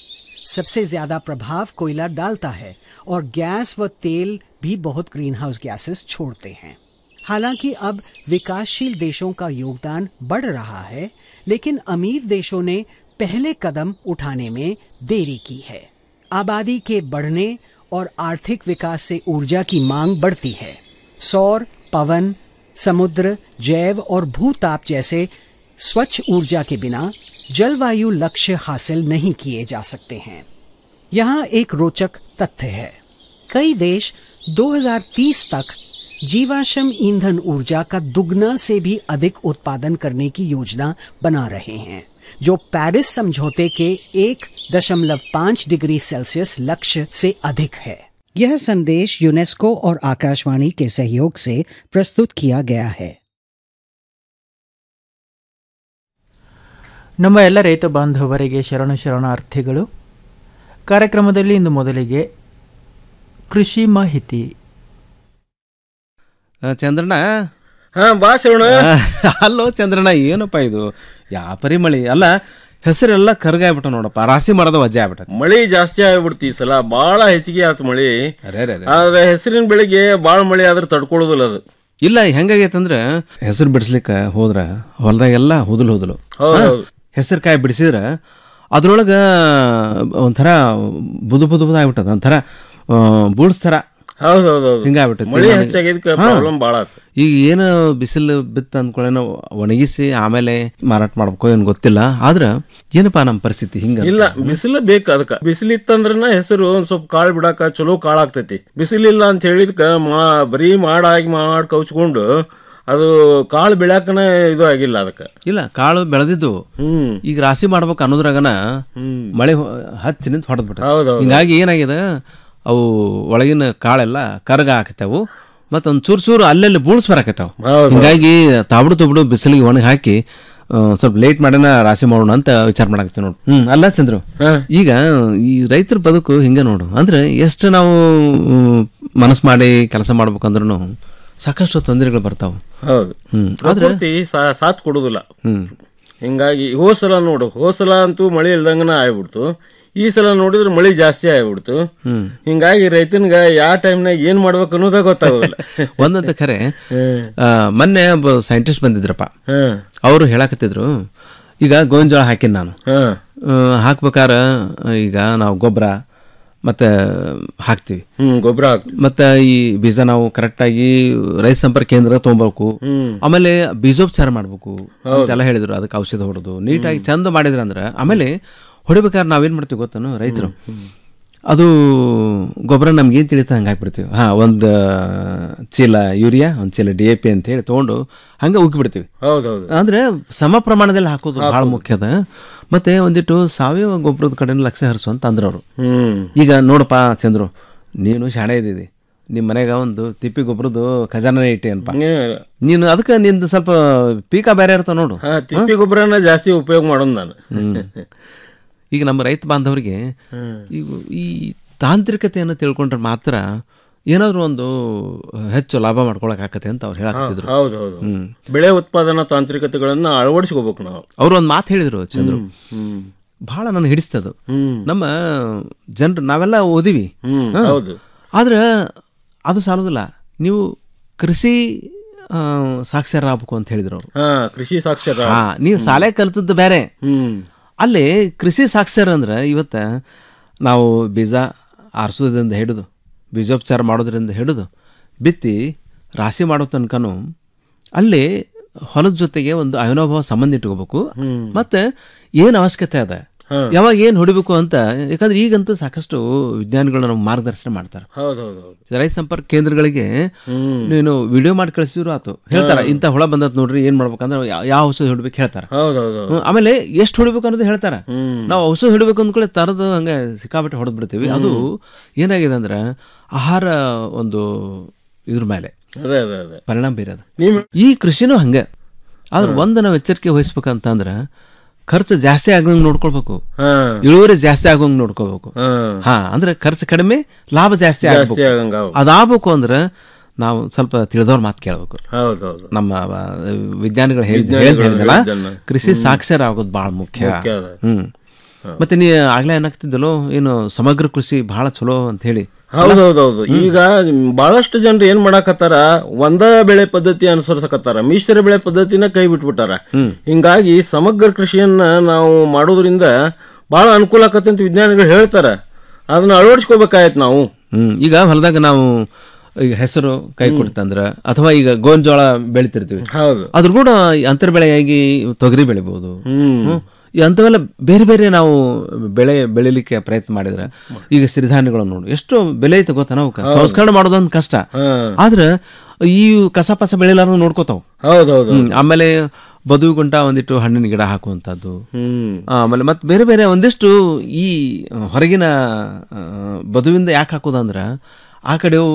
सबसे ज्यादा प्रभाव कोयला डालता है और गैस व तेल भी बहुत ग्रीन हाउस गैसेस छोड़ते हैं हालांकि अब विकासशील देशों का योगदान बढ़ रहा है लेकिन अमीर देशों ने पहले कदम उठाने में देरी की है आबादी के बढ़ने और आर्थिक विकास से ऊर्जा की मांग बढ़ती है सौर पवन समुद्र जैव और भूताप जैसे स्वच्छ ऊर्जा के बिना जलवायु लक्ष्य हासिल नहीं किए जा सकते हैं यहाँ एक रोचक तथ्य है कई देश 2030 तक जीवाश्म ईंधन ऊर्जा का दुगना से भी अधिक उत्पादन करने की योजना बना रहे हैं जो पेरिस समझौते के एक दशमलव पाँच डिग्री सेल्सियस लक्ष्य से अधिक है यह संदेश यूनेस्को और आकाशवाणी के सहयोग से प्रस्तुत किया गया है ನಮ್ಮ ಎಲ್ಲ ರೈತ ಬಾಂಧವರಿಗೆ ಶರಣು ಶರಣಾರ್ಥಿಗಳು ಕಾರ್ಯಕ್ರಮದಲ್ಲಿ ಇಂದು ಮೊದಲಿಗೆ ಕೃಷಿ ಮಾಹಿತಿ ಚಂದ್ರಣ್ಣ ಹಾ ಬಾ ಶ್ರವಣ ಅಲ್ಲೋ ಚಂದ್ರಣ್ಣ ಏನಪ್ಪ ಇದು ಯಾಪರಿ ಮಳಿ ಅಲ್ಲ ಹೆಸರೆಲ್ಲ ಕರ್ಗಾಯ್ಬಿಟ್ಟ ನೋಡಪ್ಪ ರಾಸಿ ಮರದ ವಜ್ಜೆ ಆಗ್ಬಿಟ್ಟ ಮಳಿ ಜಾಸ್ತಿ ಆಗ್ಬಿಡ್ತಿ ಈ ಸಲ ಬಾಳ ಹೆಚ್ಚಿಗೆ ಆತು ಮಳಿ ಅರೆ ಅರೆ ಅರೆ. ಆದ್ರೆ ಹೆಸರಿನ ಬೆಳೆಗೆ ಬಾಳ ಮಳಿ ಆದ್ರೆ ತಡ್ಕೊಳ್ಳೋದಿಲ್ಲ ಅದು ಇಲ್ಲ ಹೆಂಗಾಗೈತಂದ್ರ ಹೆಸರು ಬಿಡಿಸ್ಲಿಕ್ಕ ಹೋದ್ರ ಹೊಲದಾಗೆಲ್ಲ ಹುದುಲ್ ಹುದುಲು ಹೌದ್ ಹೌದ್. ಹೆಸರು ಕಾಯಿ ಬಿಡಿಸಿದ್ರ ಅದ್ರೊಳಗ ಒಂಥರ ಬುದು ಬುದು ಬುದು ಆಗ್ಬಿಟ್ಟದ ಒಂಥರ ಬೂಡ್ಸ್ ಥರ ಹೌದೌದೌದು ಹಿಂಗಾಗ್ಬಿಟ್ಟೈತಿ ಮಳೆ ನನಗೆ- ಹೆಚ್ಚಾಗಿದ್ದಕ್ಕೆ ಹಾ. ಪ್ರಾಬ್ಲಮ್ ಭಾಳ ಆತು ಈಗ ಏನು ಬಿಸಿಲು ಬಿತ್ತು ಅಂದ್ಕೊಳ್ಳೆ ನಾವು ಒಣಗಿಸಿ ಆಮೇಲೆ ಮಾರಾಟ ಮಾಡ್ಬೇಕು ಏನು ಗೊತ್ತಿಲ್ಲ ಆದ್ರೆ ಏನಪ್ಪಾ ನಮ್ಮ ಪರಿಸ್ಥಿತಿ ಹಿಂಗ ಇಲ್ಲ ಬಿಸಿಲು ಬೇಕು ಅದಕ್ಕ ಬಿಸಿಲು ಇತ್ತಂದ್ರನ ಹೆಸರು ಒಂದ್ ಸ್ವಲ್ಪ ಕಾಳು ಬಿಡಾಕ ಚಲೋ ಕಾಳು ಆಗ್ತೈತಿ ಬಿಸಿಲಿಲ್ಲ ಅಂತ ಹೇಳಿದ್ಕ ಮಾ ಬರೀ ಮಾಡಾಗಿ ಮಾಡಿ ಕೌಚ್ಕೊಂಡು ಅದು ಕಾಳು ಬೆಳ್ಯಾಕನ ಇದು ಆಗಿಲ್ಲ ಅದಕ್ಕ ಇಲ್ಲ ಕಾಳು ಬೆಳೆದಿದ್ದು ಈಗ ರಾಶಿ ಮಾಡ್ಬೇಕು ಅನ್ನೋದ್ರಾಗನ ಮಳೆ ಹೊ- ಹತ್ತಿ ನಿಂತು ಹೊಡೆದ್ಬಿಟ್ಟ ಹೌದೌದು. ಹಿಂಗಾಗಿ ಏನಾಗಿದೆ ಅವು ಒಳಗಿನ ಕಾಳೆಲ್ಲ ಕರಗ ಹಾಕತ್ತವು ಮತ್ತು ಒಂದು ಚೂರು ಚೂರು ಅಲ್ಲೆಲ್ಲಿ ಬೂಳ್ಸ್ ಬರಾಕತ್ತಾವ ಹೌದು. ಹಿಂಗಾಗಿ ತಾಬಡು ತುಬಡು ಬಿಸಿಲಿಗೆ ಒಣಗಿ ಹಾಕಿ ಆ, ಸ್ವಲ್ಪ ಲೇಟ್ ಮಾಡಿನ ರಾಶಿ ಮಾಡೋಣ ಅಂತ ವಿಚಾರ ಮಾಡಾಕತ್ತೀವಿ ನೋಡು ಹ್ಮ್ ಅಲ್ಲ ಚಂದ್ರು ಈಗ ಈ ರೈತರ ಬದುಕು ಹಿಂಗೆ ನೋಡು ಅಂದ್ರೆ ಎಷ್ಟು ನಾವು ಮನಸ್ಸು ಮಾಡಿ ಕೆಲಸ ಮಾಡ್ಬೇಕಂದ್ರೂ ಸಾಕಷ್ಟು ತೊಂದರೆಗಳು ಬರ್ತಾವೆ ಹೌದು ಹ್ಮ್ ಆದ್ರೆ ಪ್ರಕೃತಿ ಸಾ- ಸಾಥ್ ಕೊಡುದಿಲ್ಲ ಹ್ಮ್ ಹಿಂಗಾಗಿ ಹೋದ್ ಸಲ ನೋಡು ಹೋದ್ ಸಲ ಅಂತೂ ಮಳೆ ಇಲ್ದಂಗನ ಆಗ್ಬಿಡ್ತು ಈ ಸಲ ನೋಡಿದ್ರೆ ಮಳೆ ಜಾಸ್ತಿ ಆಗ್ಬಿಡ್ತು ಹ್ಮ್ ಹಿಂಗಾಗಿ ರೈತನ್ಗ ಯಾವ ಟೈಮ್ನಾಗ ಏನ್ ಮಾಡ್ಬೇಕು ಅನ್ನೋದೇ ಗೊತ್ತಾಗೋದಿಲ್ಲ ಒಂದಂತ ಖರೆ ಆ, ಮೊನ್ನೆ ಒಬ್ಬ ಸೈಂಟಿಸ್ಟ್ ಬಂದಿದ್ರಪ್ಪ ಹ್ಮ್. ಅವರು ಹೇಳಕತ್ತಿದ್ರು ಈಗ ಗೋವಿನ ಜೋಳ ಹಾಕಿನಿ ನಾನು ಹ್ಮ್. ಆ, ಹಾಕ್ಬೇಕಾರ ಈಗ ನಾವು ಗೊಬ್ಬರ ಮತ್ತೆ ಹಾಕ್ತಿವಿ ಹ್ಮ್ ಗೊಬ್ಬರ ಹಾಕ್ ಮತ್ತೆ ಈ ಬೀಜ ನಾವು ಕರೆಕ್ಟಾಗಿ ರೈತ ಸಂಪರ್ಕ ಕೇಂದ್ರ ತೊಗೊಬೇಕು ಹ್ಮ್. ಆಮೇಲೆ ಬೀಜೋಪಚಾರ ಮಾಡ್ಬೇಕು ಅಂತೆಲ್ಲ ಹೇಳಿದ್ರು ಅದಕ್ಕೆ ಔಷಧ ಹೊಡೆದು ನೀಟಾಗಿ ಚಂದ ಮಾಡಿದ್ರ ಅಂದ್ರೆ ಆಮೇಲೆ ಹೊಡಿಬೇಕಾದ್ರೆ ನಾವೇನ್ ಮಾಡ್ತೀವಿ ಗೊತ್ತೇನು ರೈತರು ಅದು ಗೊಬ್ಬರ ನಮ್ಗೆ ಏನು ತಿಳಿತಾ ಹಂಗೆ ಹಾಕ್ಬಿಡ್ತೀವಿ ಹಾಂ ಒಂದು ಚೀಲ ಯೂರಿಯಾ ಒಂದು ಚೀಲ ಡಿ ಎ ಪಿ ಅಂತ ಹೇಳಿ ತೊಗೊಂಡು ಹಂಗೆ ಉಗ್ಗಿಬಿಡ್ತೀವಿ ಹೌದೌದು ಅಂದ್ರೆ ಸಮ ಪ್ರಮಾಣದಲ್ಲಿ ಹಾಕೋದು ಭಾಳ ಮುಖ್ಯದ ಮತ್ತೆ ಒಂದಿಟ್ಟು ಸಾವಯವ ಗೊಬ್ಬರದ ಕಡೆ ಲಕ್ಷ್ಯ ಹರಿಸು ಅಂತ ಅಂದ್ರು ಅವರು ಹ್ಮ್ ಈಗ ನೋಡಪ್ಪ ಚಂದ್ರು ನೀನು ಶಾಣೆ ಇದ್ದೀವಿ ನಿಮ್ಮ ಮನೆಗ ಒಂದು ತಿಪ್ಪಿ ಗೊಬ್ಬರದ್ದು ಖಜಾನೆ ಇಟ್ಟಿ ಅನ್ಪ ನೀನು ಅದಕ್ಕೆ ನಿಂದು ಸ್ವಲ್ಪ ಪೀಕ ಬೇರೆ ಇರ್ತಾವ ನೋಡು ಹಾ ತಿಪ್ಪಿ ಗೊಬ್ಬರನ ಜಾಸ್ತಿ ಉಪಯೋಗ ಮಾಡೋದು ನಾನು ಹ್ಮ್. ಈಗ ನಮ್ಮ ರೈತ ಬಾಂಧವರಿಗೆ ಈ ಈ ತಾಂತ್ರಿಕತೆಯನ್ನು ತಿಳ್ಕೊಂಡ್ರೆ ಮಾತ್ರ ಏನಾದರೂ ಒಂದು ಹೆಚ್ಚು ಲಾಭ ಮಾಡ್ಕೊಳಕ್ ಆಕತೆ ಅಂತ ಅವ್ರು ಹೇಳಕತ್ತಿದ್ರು ಹೌದು ಹೌದು ಬೆಳೆ ಉತ್ಪಾದನಾ ತಾಂತ್ರಿಕತೆಗಳನ್ನ ಅಳವಡಿಸ್ಕೋಬೇಕು ನಾವು ಅವ್ರು ಒಂದು ಮಾತು ಹೇಳಿದ್ರು ಚಂದ್ರು ಹ್ಮ್. ಬಹಳ ನನಗೆ ಹಿಡಿಸ್ತದು ಹ್ಮ್. ನಮ್ಮ ಜನರು ನಾವೆಲ್ಲ ಓದಿವಿ ಹ್ಮ್, ಹಾ. ಹೌದು. ಆದ್ರೆ ಅದು ಸಾಲೋದಿಲ್ಲ ನೀವು ಕೃಷಿ ಆ, ಸಾಕ್ಷರ ಆಗ್ಬೇಕು ಅಂತ ಹೇಳಿದ್ರು ಅವರು ಹಾ ಕೃಷಿ ಸಾಕ್ಷರ ಹಾ ನೀವು ಶಾಲೆ ಕಲ್ತದ್ದು ಬೇರೆ ಹ್ಮ್ ಅಲ್ಲಿ ಕೃಷಿ ಸಾಕ್ಷರ ಅಂದ್ರೆ ಇವತ್ತ ನಾವು ಬೀಜ ಆರಿಸೋದ್ರಿಂದ ಹಿಡಿದು ಬೀಜೋಪಚಾರ ಮಾಡೋದ್ರಿಂದ ಹಿಡಿದು ಬಿತ್ತಿ ರಾಶಿ ಮಾಡೋ ತನಕನೂ ಅಲ್ಲಿ ಹೊಲದ ಜೊತೆಗೆ ಒಂದು ಅವಿನಾಭಾವ ಸಂಬಂಧ ಇಟ್ಕೋಬೇಕು ಮತ್ತೆ ಏನು ಅವಶ್ಯಕತೆ ಅದ ಯಾವಾಗ ಏನು ಹೊಡಿಬೇಕು ಅಂತ ಯಾಕಂದ್ರೆ ಈಗಂತೂ ಸಾಕಷ್ಟು ವಿಜ್ಞಾನಿಗಳು ನಮ್ಗೆ ಮಾರ್ಗದರ್ಶನ ಮಾಡ್ತಾರೆ ಹೌದು ಹೌದು ಹೌದು ರೈತ ಸಂಪರ್ಕ ಕೇಂದ್ರಗಳಿಗೆ ನೀನು ವಿಡಿಯೋ ಮಾಡಿ ಕಳಿಸಿದ್ರು ಆತು ಹೇಳ್ತಾರ ಇಂಥ ಹುಳ ಬಂದತ್ ನೋಡ್ರಿ ಏನ್ ಮಾಡ್ಬೇಕಂದ್ರೆ ಯಾ- ಯಾವ ಔಷಧ ಹೊಡ್ಬೇಕು ಹೇಳ್ತಾರ ಹೌದು ಹೌದು ಹ್ಮ್, ಆಮೇಲೆ ಎಷ್ಟು ಹೊಡಿಬೇಕು ಅನ್ನೋದು ಹೇಳ್ತಾರ ನಾವು ಔಷಧ ಹೊಡಿಬೇಕು ಅಂದ್ಕೊಳ್ಳಿ ತರದು ಹಂಗೆ ಸಿಕ್ಕಾಪಟ್ಟೆ ಹೊಡೆದ್ ಬಿಡ್ತೀವಿ ಅದು ಏನಾಗಿದೆ ಅಂದ್ರೆ ಆಹಾರ ಒಂದು ಇದ್ರ ಮೇಲೆ ಅದೇ ಅದೇ ಅದೇ ಪರಿಣಾಮ ಬೀರೋದು ನೀವು ಈ ಕೃಷಿನೂ ಹಂಗೆ ಆದ್ರೆ ಒಂದು ನಾವು ಎಚ್ಚರಿಕೆ ವಹಿಸ್ಬೇಕಂತಂದ್ರೆ ಖರ್ಚು ಜಾಸ್ತಿ ಆಗಂಗ್ ನೋಡ್ಕೊಳ್ಬೇಕು ಹಾ ಇಳುವರಿ ಜಾಸ್ತಿ ಆಗೋಂಗ್ ನೋಡ್ಕೋಬೇಕು ಹಾ ಹಾ ಅಂದ್ರೆ ಖರ್ಚು ಕಡಿಮೆ ಲಾಭ ಜಾಸ್ತಿ ಜಾಸ್ತಿ ಆಗ್ಬೇಕು ಆಗಂಗ್ ಆಗ್ಬೇಕು. ಅದಾಗಬೇಕು ಅಂದ್ರೆ ನಾವು ಸ್ವಲ್ಪ ತಿಳಿದವ್ರ ಮಾತು ಕೇಳಬೇಕು ಹೌದು ಹೌದು ನಮ್ಮ ಆ, ವಿಜ್ಞಾನಿಗಳು ಹೇಳಿದ ವಿಜ್ಞಾನಿಗಳು ಹೇಳಿದ್ನಲ್ಲ ಹೇಳಿದ್ದನ್ನ. ಕೃಷಿ ಹ್ಮ್. ಸಾಕ್ಷರ ಆಗೋದು ಬಹಳ ಮುಖ್ಯ ಮುಖ್ಯ ಅದ. ಹ್ಮ್ ಮತ್ತೆ ನೀ ಆಗ್ಲೇ ಏನಾಗ್ತಿದ್ದಲ್ಲೋ ಏನು ಸಮಗ್ರ ಕೃಷಿ ಬಹಳ ಚಲೋ ಅಂತ ಹೇಳಿ ಹೌದೌದೌದು ಈಗ ಬಹಳಷ್ಟು ಜನರು ಏನ್ ಮಾಡಾಕತ್ತಾರ ಒಂದ ಬೆಳೆ ಪದ್ಧತಿ ಅನುಸರಿಸಕತ್ತಾರ ಮಿಶ್ರ ಬೆಳೆ ಪದ್ಧತಿನ ಕೈ ಬಿಟ್ಬಿಟ್ಟಾರ ಹಿಂಗಾಗಿ ಸಮಗ್ರ ಕೃಷಿಯನ್ನ ನಾವು ಮಾಡೋದ್ರಿಂದ ಬಹಳ ಅನುಕೂಲ ಆಕತ್ತೆ ಅಂತ ವಿಜ್ಞಾನಿಗಳು ಹೇಳ್ತಾರ ಅದನ್ನ ಅಳವಡಿಸ್ಕೋಬೇಕಾಯ್ತು ನಾವು ಹ್ಮ್ ಈಗ ಹೊಲದಾಗ ನಾವು ಈಗ ಹೆಸರು ಕೈ ಕೊಡ್ತಂದ್ರ ಅಥವಾ ಈಗ ಗೋವಿನ ಜೋಳ ಬೆಳಿತಿರ್ತೀವಿ ಹೌದು ಅದ್ರ ಕೂಡ ಅಂತರ ಬೆಳೆಯಾಗಿ ತೊಗರಿ ಬೆಳಿಬಹುದು ಹ್ಮ್. ಈ ಅಂಥವೆಲ್ಲ ಬೇರೆ ಬೇರೆ ನಾವು ಬೆಳೆ ಬೆಳಿಲಿಕ್ಕೆ ಪ್ರಯತ್ನ ಮಾಡಿದ್ರೆ ಈಗ ಸಿರಿಧಾನ್ಯಗಳು ನೋಡು ಎಷ್ಟು ಬೆಲೆ ಐತೆ ಗೊತ್ತಾ ನಾವು ಹೌದು. ಸಂಸ್ಕರಣೆ ಮಾಡೋದೊಂದು ಕಷ್ಟ ಹಾ. ಆದ್ರೆ ಈ ಕಸ ಪಸ ಬೆಳಿಲಾರ್ದು ನೋಡ್ಕೋತಾವ್ ಹೌದೌದು ಹ್ಮ್. ಆಮೇಲೆ ಬದುವು ಗುಂಟ ಒಂದಿಟ್ಟು ಹಣ್ಣಿನ ಗಿಡ ಹಾಕುವಂಥದ್ದು ಹ್ಮ್ ಆಮೇಲೆ ಮತ್ತೆ ಬೇರೆ ಬೇರೆ ಒಂದಿಷ್ಟು ಈ ಹೊರಗಿನ ಆ, ಬದುವಿಂದ ಯಾಕೆ ಹಾಕೋದಂದ್ರ ಆ ಕಡೆವು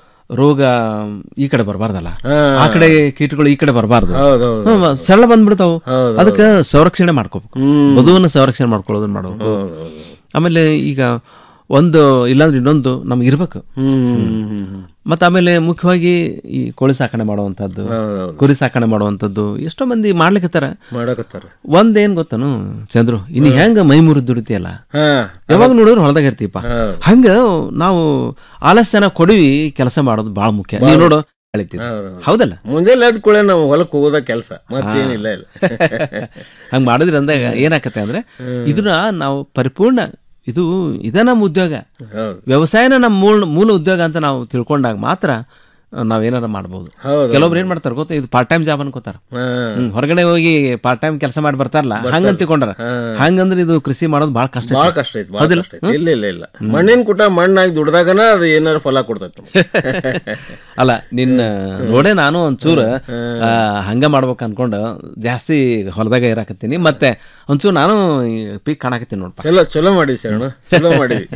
ರೋಗ ಈ ಕಡೆ ಬರಬಾರ್ದಲ್ಲ ಹಾ. ಆ ಕಡೆ ಕೀಟಗಳು ಈ ಕಡೆ ಬರಬಾರ್ದು ಹೌದೌದು. ಸರಳ ಬಂದ್ಬಿಡ್ತಾವು ಹೌದೌದು. ಅದಕ್ಕೆ ಸಂರಕ್ಷಣೆ ಮಾಡ್ಕೋಬೇಕು ಹ್ಮ್. ಬದುವನ್ನ ಸಂರಕ್ಷಣೆ ಮಾಡ್ಕೊಳ್ಳೋದನ್ನ ಮಾಡಬೇಕು ಹೌದೌದು. ಆಮೇಲೆ ಈಗ ಒಂದು ಇಲ್ಲಾಂದ್ರೆ ಇನ್ನೊಂದು ನಮ್ಗೆ ಇರ್ಬೇಕು ಹ್ಮ್ ಮತ್ತೆ ಆಮೇಲೆ ಮುಖ್ಯವಾಗಿ ಈ ಕೋಳಿ ಸಾಕಣೆ ಮಾಡುವಂಥದ್ದು ಹೌದೌದು. ಕುರಿ ಸಾಕಣೆ ಮಾಡುವಂಥದ್ದು ಎಷ್ಟೋ ಮಂದಿ ಮಾಡ್ಲಿಕ್ಕತ್ತಾರ ಮಾಡಕತ್ತಾರ ಒಂದೇನ್ ಗೊತ್ತನು ಚಂದ್ರು ಇನ್ನು ಹೆಂಗ ಮೈ ಮುರಿದು ದುಡಿತಿಯಲ್ಲ ಹಾ ಯಾವಾಗ ನೋಡಿದ್ರು ಹೊಲದಾಗ ಇರ್ತೀಪ ಹೌದು. ಹಂಗ ನಾವು ಆಲಸ್ಯನ ಕೊಡವಿ ಕೆಲಸ ಮಾಡೋದು ಬಹಳ ಮುಖ್ಯ ನೀವು ನೋಡು ಹೇಳ್ತೀವಿ ಹೌದೌದು. ಹೌದಲ್ಲ ಮುಂಜಾನೆ ಎದ್ದ ಕೂಡಲೇ ನಾವು ಹೊಲಕ್ಕೆ ಹೋಗೋದ ಕೆಲಸ ಮತ್ತೇನಿಲ್ಲ ಇಲ್ಲ ಹಂಗ ಮಾಡಿದ್ರೆ ಅಂದಾಗ ಏನಾಕತ್ತೆ ಅಂದ್ರೆ ಇದನ್ನ ನಾವು ಪರಿಪೂರ್ಣ ಇದು ಇದೇ ನಮ್ಮ ಉದ್ಯೋಗ ವ್ಯವಸಾಯನ ನಮ್ಮ ಮೂಲ ಮೂಲ ಉದ್ಯೋಗ ಅಂತ ನಾವು ತಿಳ್ಕೊಂಡಾಗ ಮಾತ್ರ ನಾವೇನಾರ ಮಾಡ್ಬೋದು ಹೌದು. ಕೆಲವೊಬ್ರು ಏನ್ ಮಾಡ್ತಾರೆ ಗೊತ್ತಾ ಇದು ಪಾರ್ಟ್ ಟೈಮ್ ಜಾಬ್ ಅನ್ಕೋತಾರ ಹ್ಮ್, ಹೊರಗಡೆ ಹೋಗಿ ಪಾರ್ಟ್ ಟೈಮ್ ಕೆಲಸ ಮಾಡಿ ಬರ್ತಾರಲ್ಲ ಹಂಗ ತಿಳ್ಕೊಂಡಾರ ಹಂಗಂದ್ರೆ ಇದು ಕೃಷಿ ಮಾಡೋದು ಬಹಳ ಕಷ್ಟ ಭಾಳ ಕಷ್ಟ ಐತಿ ಭಾಳ ಹೌದಿಲ್ಲ? ಕಷ್ಟ ಐತಿ ಇಲ್ಲ ಇಲ್ಲ ಇಲ್ಲ ಮಣ್ಣಿನ ಕುಟ ಮಣ್ಣಾಗಿ ದುಡ್ದಾಗನ ಅದು ಏನಾರ ಫಲ ಕೊಡ್ತೈತಿ ಅಲ್ಲ ನಿನ್ನ ನೋಡೇ ನಾನು ಒಂಚೂರು ಆ, ಹಂಗ ಮಾಡ್ಬೇಕು ಅನ್ಕೊಂಡು ಜಾಸ್ತಿ ಹೊಲದಾಗ ಇರಾಕತ್ತೀನಿ ಮತ್ತೆ ಒಂಚೂರು ನಾನು ಪೀಕ್ ಕಾಣಕತ್ತೀನಿ ನೋಡ್ಪ ಚಲೋ ಚಲೋ ಮಾಡಿ ಶರಣ ಚಲೋ ಮಾಡಿವಿ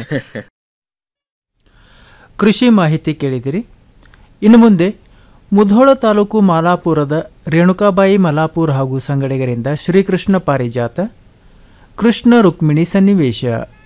ಕೃಷಿ ಮಾಹಿತಿ ಕೇಳಿದಿರಿ ಇನ್ನು ಮುಂದೆ ಮುಧೋಳ ತಾಲೂಕು ಮಾಲಾಪುರದ ರೇಣುಕಾಬಾಯಿ ಮಲಾಪುರ್ ಹಾಗೂ ಸಂಗಡಿಗರಿಂದ ಶ್ರೀಕೃಷ್ಣ ಪಾರಿಜಾತ ಕೃಷ್ಣ ರುಕ್ಮಿಣಿ ಸನ್ನಿವೇಶ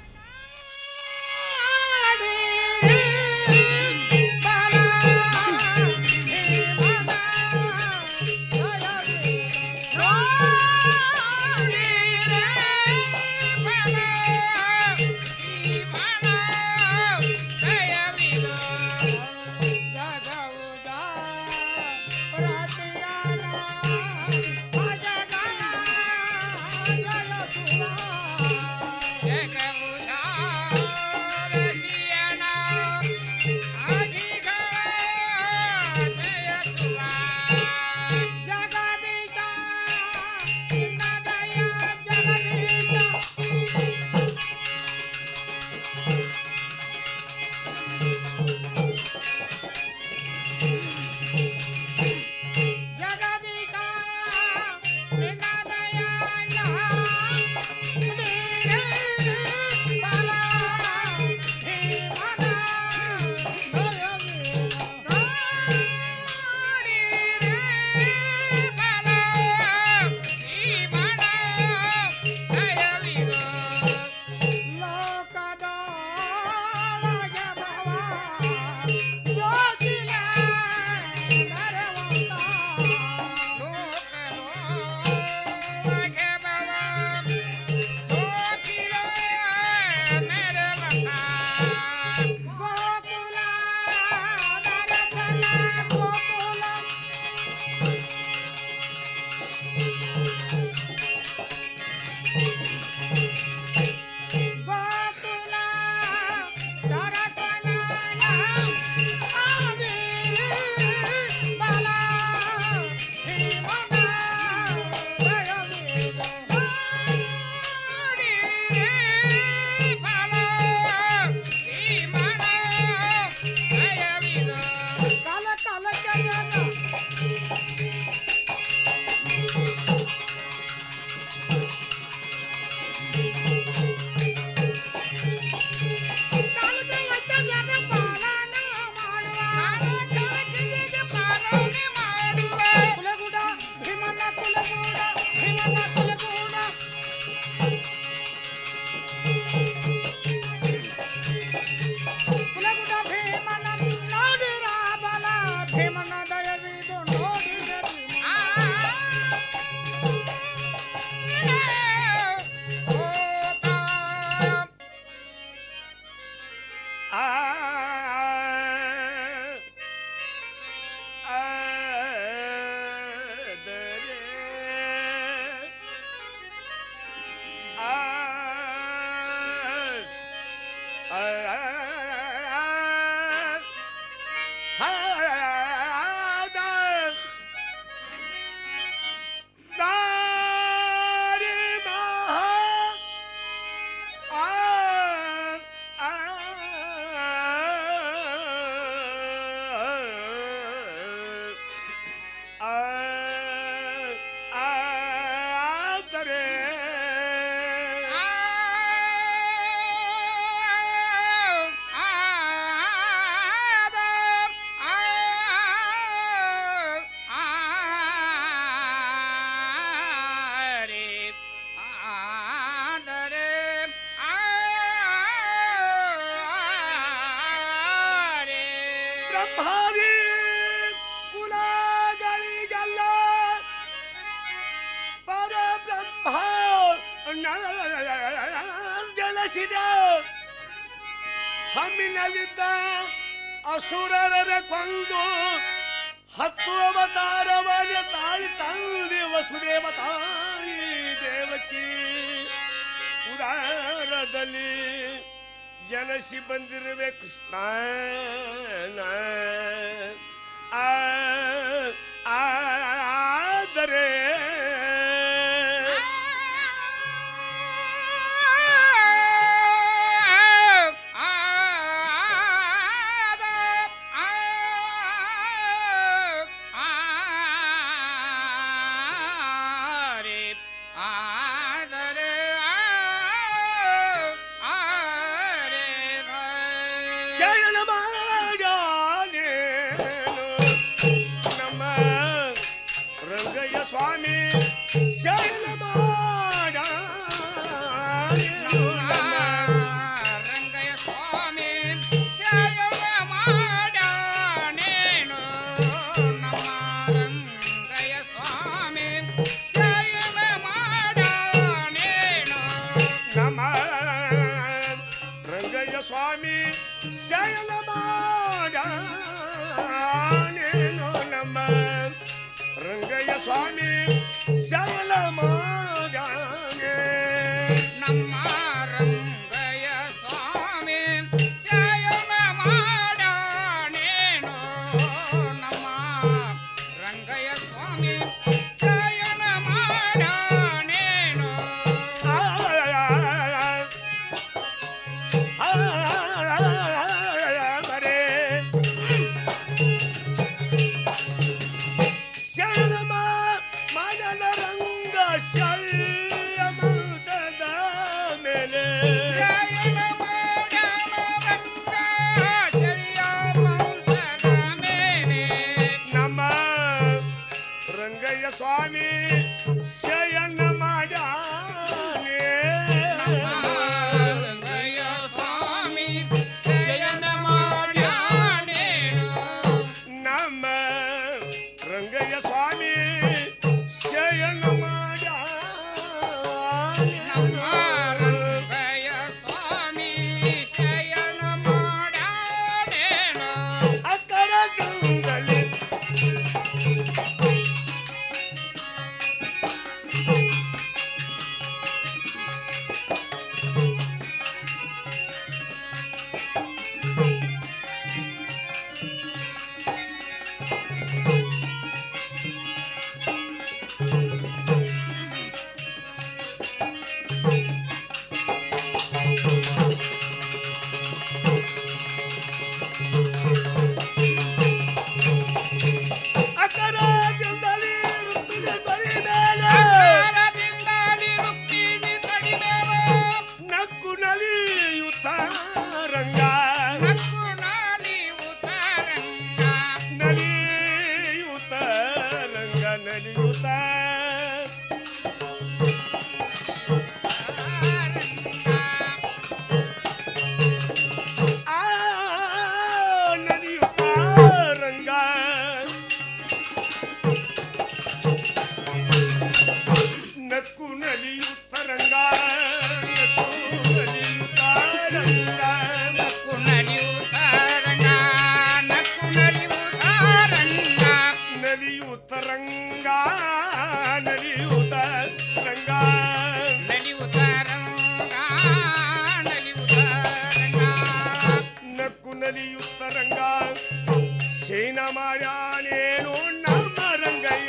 ಬ್ರಹ್ಮಾದಿ ಕುಲಗಳಿಗೆಲ್ಲ ಪರಬ್ರಹ್ಮ ಜಲಸಿದ ಹಮ್ಮಿನಲ್ಲಿದ್ದ ಅಸುರರ ಕೊಂದು ಹತ್ತು ಅವತಾರವನ್ನು ತಾಳಿ ತಂದೆ ವಸುದೇವ ತಾಯಿ ದೇವಕಿ ಉದಾ ನಗರದಲ್ಲಿ ಜನಸಿ ಬಂದಿರುವೆ ಕೃಷ್ಣ ಆ, ಆದರೆ ಶರಣ ಮಾಡಾನೇನು ನಮ್ಮ ರಂಗಯ್ಯ ಸ್ವಾಮಿ ಶರಣ ಮಾಡಾನೇನು ನಮ್ಮ ರಂಗಯ್ಯ ಸ್ವಾಮಿ ಶರಣ ಮಾಡಾನೇನು ನಮ್ಮ ರಂಗಯ್ಯ ಸ್ವಾಮಿ ಶರಣ ಮಾಡಾನೇನು ನಮ್ಮ ರಂಗಯ್ಯ ಸ್ವಾಮಿ ಶರಣ ಮಾಡಾನೇನು ನಮ್ಮ ರಂಗಯ್ಯ ಸ್ವಾಮಿ ಶರಣ ಮಾಡಾನೇ ನಮ್ಮ ರಂಗಯ್ಯ ಸ್ವಾಮಿ ಶಯನ ಮಾಡಾನೇನು ನಮ್ಮ ರಂಗಯ್ಯ ಸ್ವಾಮಿ ಶಯನ ಮಾಡಾನೇನು ಬರೇ ಶರಣಮ ಮಾಡಲ ರಂಗ ಶಳ್ಯಮೃತದ ಮೇಲೆ ಶಯನ ಮಾಡಾನ ರಂಗ ಚಳಿಯ ಮೌನದ ಮೇಲೆ ನಮ್ಮ ರಂಗಯ್ಯ ಸ್ವಾಮಿ ಶಯನ ಮಾಡ್ಯಾನೆ ರಂಗಯ್ಯ ಸ್ವಾಮಿ ಶಯನ ಮಾಡಾನೇನು ನಮ್ಮ ರಂಗಯ್ಯ ಸ್ವಾಮಿ ಶಯನ ಮಾಡ್ಯಾನೆ ನಮ್ಮ ರಂಗಯ್ಯ ಸ್ವಾಮಿ ಶಯನ ಮಾಡಾನೇನು ಅಕ್ಕರ ಗಂಗಲಿ ಅಕ್ಕರ ಗಂಗಲಿ ರುಕ್ಮಿಣಿ ತೊರಿ ಮೇಲೆ ಅಕ್ಕರದಿಂದಲಿ ರುಕ್ಮಿಣಿ ತಡಿ ಮೇಲೆ ನಕ್ಕು ನಲಿಯುತ್ತ ರಂಗ ನಕ್ಕು ನಾಲಿಯುತ್ತ ರಂಗ ನಲಿಯುತ್ತ ರಂಗ ನಲಿಯುತ್ತ ಆ ನಲಿಯುತ್ತ ರಂಗ ನಕ್ಕು ನಲಿಯುತ್ತ ರಂಗ ನಕ್ಕು ನಲಿಯುತ್ತ ರಂಗ ನಕ್ಕು ನಲಿಯುತ್ತ ರಂಗ ನಕ್ಕು ನಲಿಯುತ್ತ ರಂಗ ನಲಿಯುತ್ತ ರಂಗ ನಲಿಯುತ್ತ ರಂಗ ನಲಿಯುತ್ತ ರಂಗ ನಲಿಯುತ್ತ ರಂಗ ನಕ್ಕು ನಲಿಯುತ್ತ ರಂಗ ಶೇನ ಮಾಡ್ಯಾನೇನು ನಮ್ಮ ರಂಗಯ್ಯ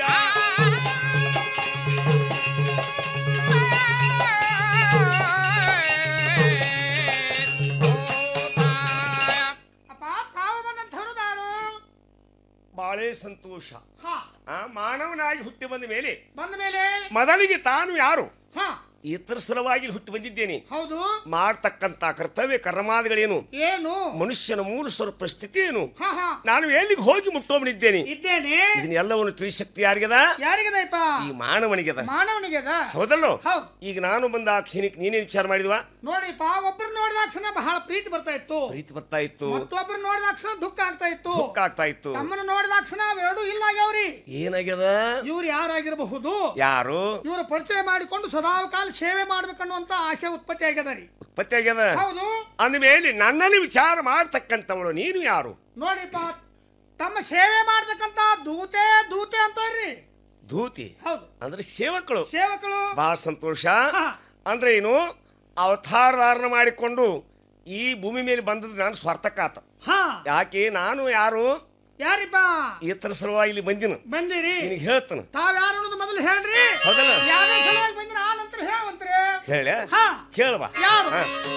ಅಪ್ಪ ತಾವು ಬಂದಂಥವ್ರು ನಾನು ಬಾಳೆ ಸಂತೋಷ ಹಾ ಆ ಮಾನವನಾಗಿ ಹುಟ್ಟಿ ಬಂದ ಮೇಲೆ ಬಂದ ಮೇಲೆ ಮೊದಲಿಗೆ ತಾನು ಯಾರು ಹಾ ಇತರ ಸಲುವಾಗಿ ಇಲ್ಲಿ ಹುಟ್ಟಿ ಬಂದಿದ್ದೇನೆ ಹೌದು ಮಾಡ್ತಕ್ಕಂತ ಕರ್ತವ್ಯ ಕರ್ಮಾದಿಗಳೇನು ಏನು ಮನುಷ್ಯನ ಮೂಲ ಸ್ವರೂಪ ಸ್ಥಿತಿ ಏನು ಹಾ ಹಾ ನಾನು ಎಲ್ಲಿಗೆ ಹೋಗಿ ಮುಟ್ಟೋಮನಿದ್ದೇನೆ ಇದ್ದೇನೆ ಇದನ್ನ ಎಲ್ಲವನ್ನು ತಿಳಿಶಕ್ತಿ ಯಾರಿಗದ ಯಾರಿಗದಪ್ಪ ಈ ಮಾನವನಿಗದ ಮಾನವನಿಗೆದ ಹೌದಲ್ಲೋ ಹೌದು ಈಗ ನಾನು ಬಂದ ಆ ಕ್ಷಣಕ್ಕೆ ನೀನೇ ವಿಚಾರ ಮಾಡಿದ್ವಾ ನೋಡಿಪ್ಪ ಒಬ್ರು ನೋಡಿದಾಕ್ಷಣ ಬಹಳ ಪ್ರೀತಿ ಬರ್ತಾ ಇತ್ತು ಪ್ರೀತಿ ಬರ್ತಾ ಇತ್ತು ಮತ್ತೊಬ್ರು ನೋಡಿದಾಕ್ಷಣ ದುಃಖ ಆಗ್ತಾ ಇತ್ತು ದುಃಖ ಆಗ್ತಾ ಇತ್ತು ತಮ್ಮನ್ನ ನೋಡಿದಾಕ್ಷಣ ಅವೆರಡು ಇಲ್ಲ ಆಗ್ಯಾವ್ರಿ ಏನಾಗ್ಯದ ಇವ್ರು ಯಾರಾಗಿರಬಹುದು ಯಾರು ಇವ್ರ ಪರಿಚಯ ಮಾಡಿಕೊಂಡು ಸದಾ ಕಾಲ ಸೇವೆ ಮಾಡ್ಬೇಕನ್ನುವಂತ ಆಸೆ ಉತ್ಪತ್ತಿ ಆಗ್ಯದ ರೀ ಉತ್ಪತ್ತಿ ಆಗ್ಯದ ಹೌದು ಅಂದಮೇಲೆ ನನ್ನಲ್ಲಿ ವಿಚಾರ ಮಾಡ್ತಕ್ಕಂಥವಳು ನೀನು ಯಾರು ನೋಡಿಪ್ಪ ತಮ್ಮ ಸೇವೆ ಮಾಡ್ತಕ್ಕಂತ ದೂತೆ ದೂತೆ ಅಂತಾರ್ರಿ ಧೂತಿ ಹೌದು ಅಂದ್ರೆ ಸೇವಕಳು ಸೇವಕರು ಬಹಳ ಸಂತೋಷ ಅಂದ್ರೆ ಏನು ಅವತಾರ ಧಾರಣ ಮಾಡಿಕೊಂಡು ಈ ಭೂಮಿ ಮೇಲೆ ಬಂದದ್ದು ನಾನು ಸ್ವಾರ್ಥಕ್ಕಾತ ಹಾ ಯಾಕೆ ನಾನು ಯಾರು ಯಾರಿಪ್ಪ ಇತರ ಸಲುವಾಗಿ ಇಲ್ಲಿ ಬಂದಿನ ಬಂದಿರಿ ನಿನಗೆ ಹೇಳ್ತಾನ ತಾವ್ ಯಾರು ಅನ್ನೋದು ಮೊದಲು ಹೇಳ್ರಿ ಹೌದಲ್ಲ? ಯಾವ್ದೇ ಸಲುವಾಗಿ ಬಂದಿರ ಆ ನಂತರ ಹೇಳುವಂತ್ರಿ ಹೇಳ ಹಾ ಕೇಳವಾ ಯಾರು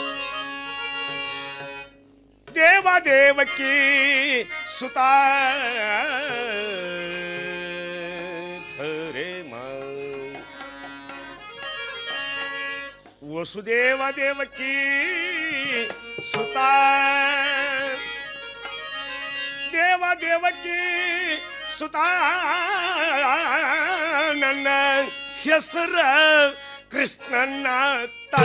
ದೇವ ದೇವಕಿ ಸುತ ಧರೆ ಮಾ ವಸುದೇವ ದೇವಕಿ ಸುತ ದೇವ ದೇವಕಿ ಸುತ ನನ್ನ ಹೆಸರ ಕೃಷ್ಣನ್ನ ತ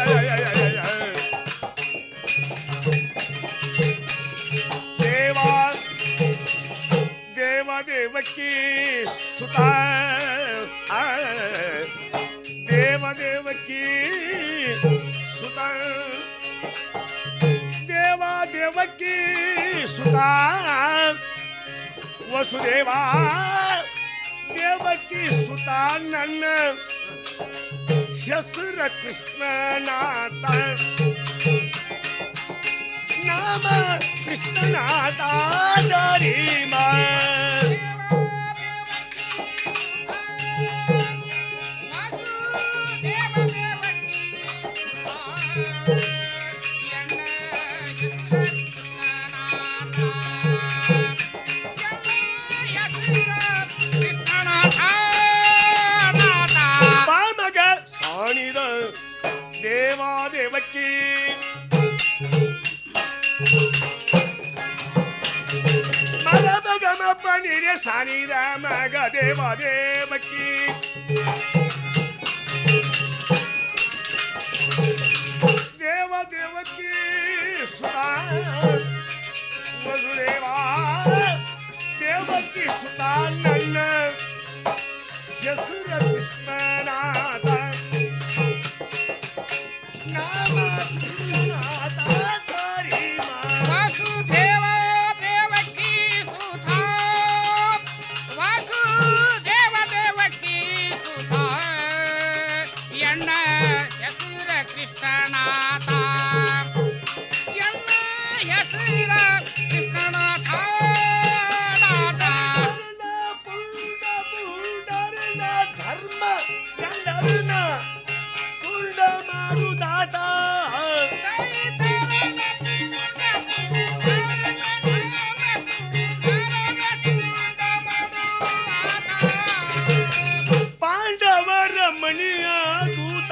ದೇವ ದೇವ ದೇವಕಿ ಸುತ ದೇವ ದೇವಕಿ ಸುತ ದೇವ ದೇವಕಿ ಸುತ ವಸುದೇವ ದೇವಕಿ ಸುತ ನನ್ನ ಹೆಸರ ಕೃಷ್ಣನಾಥ ನಾಮ ಕೃಷ್ಣನಾಥ ಧರಿಮ ಬಾಮಗ ಸಾಣಿದ ದೇವಾದೇವಕ್ಕಿ ಮಗಮಗಮಪ್ಪ ನಿರೆ ಸಾನಿದ ಮಗ ದೇವಾದೇವಕ್ಕಿ ದೇವದೇವಕ್ಕಿ ಸುತಾ ವಸುದೇವ ದೇವಕ್ಕಿ ಸುತಾ ನನ್ನ ಹೆಸರ ಕೃಷ್ಣನಾಥ ನಾಮ ಕೃಷ್ಣನಾಥ ಕರಿಮ ವಾಸುದೇವ ದೇವಕಿ ಸುತ ವಾಸುದೇವ ದೇವಕಿ ಸುತ ಎಣ್ಣ ಹೆಸರ ಕೃಷ್ಣನಾಥ ಎಣ್ಣ ಹೆಸರ ಕೃಷ್ಣನಾಥ ಧರ್ಮ ಗಂಡರನ ಕುಂಡ ಮಾಡುದಾತ ಪಾಂಡವರ ಮಣಿಯ ದೂತ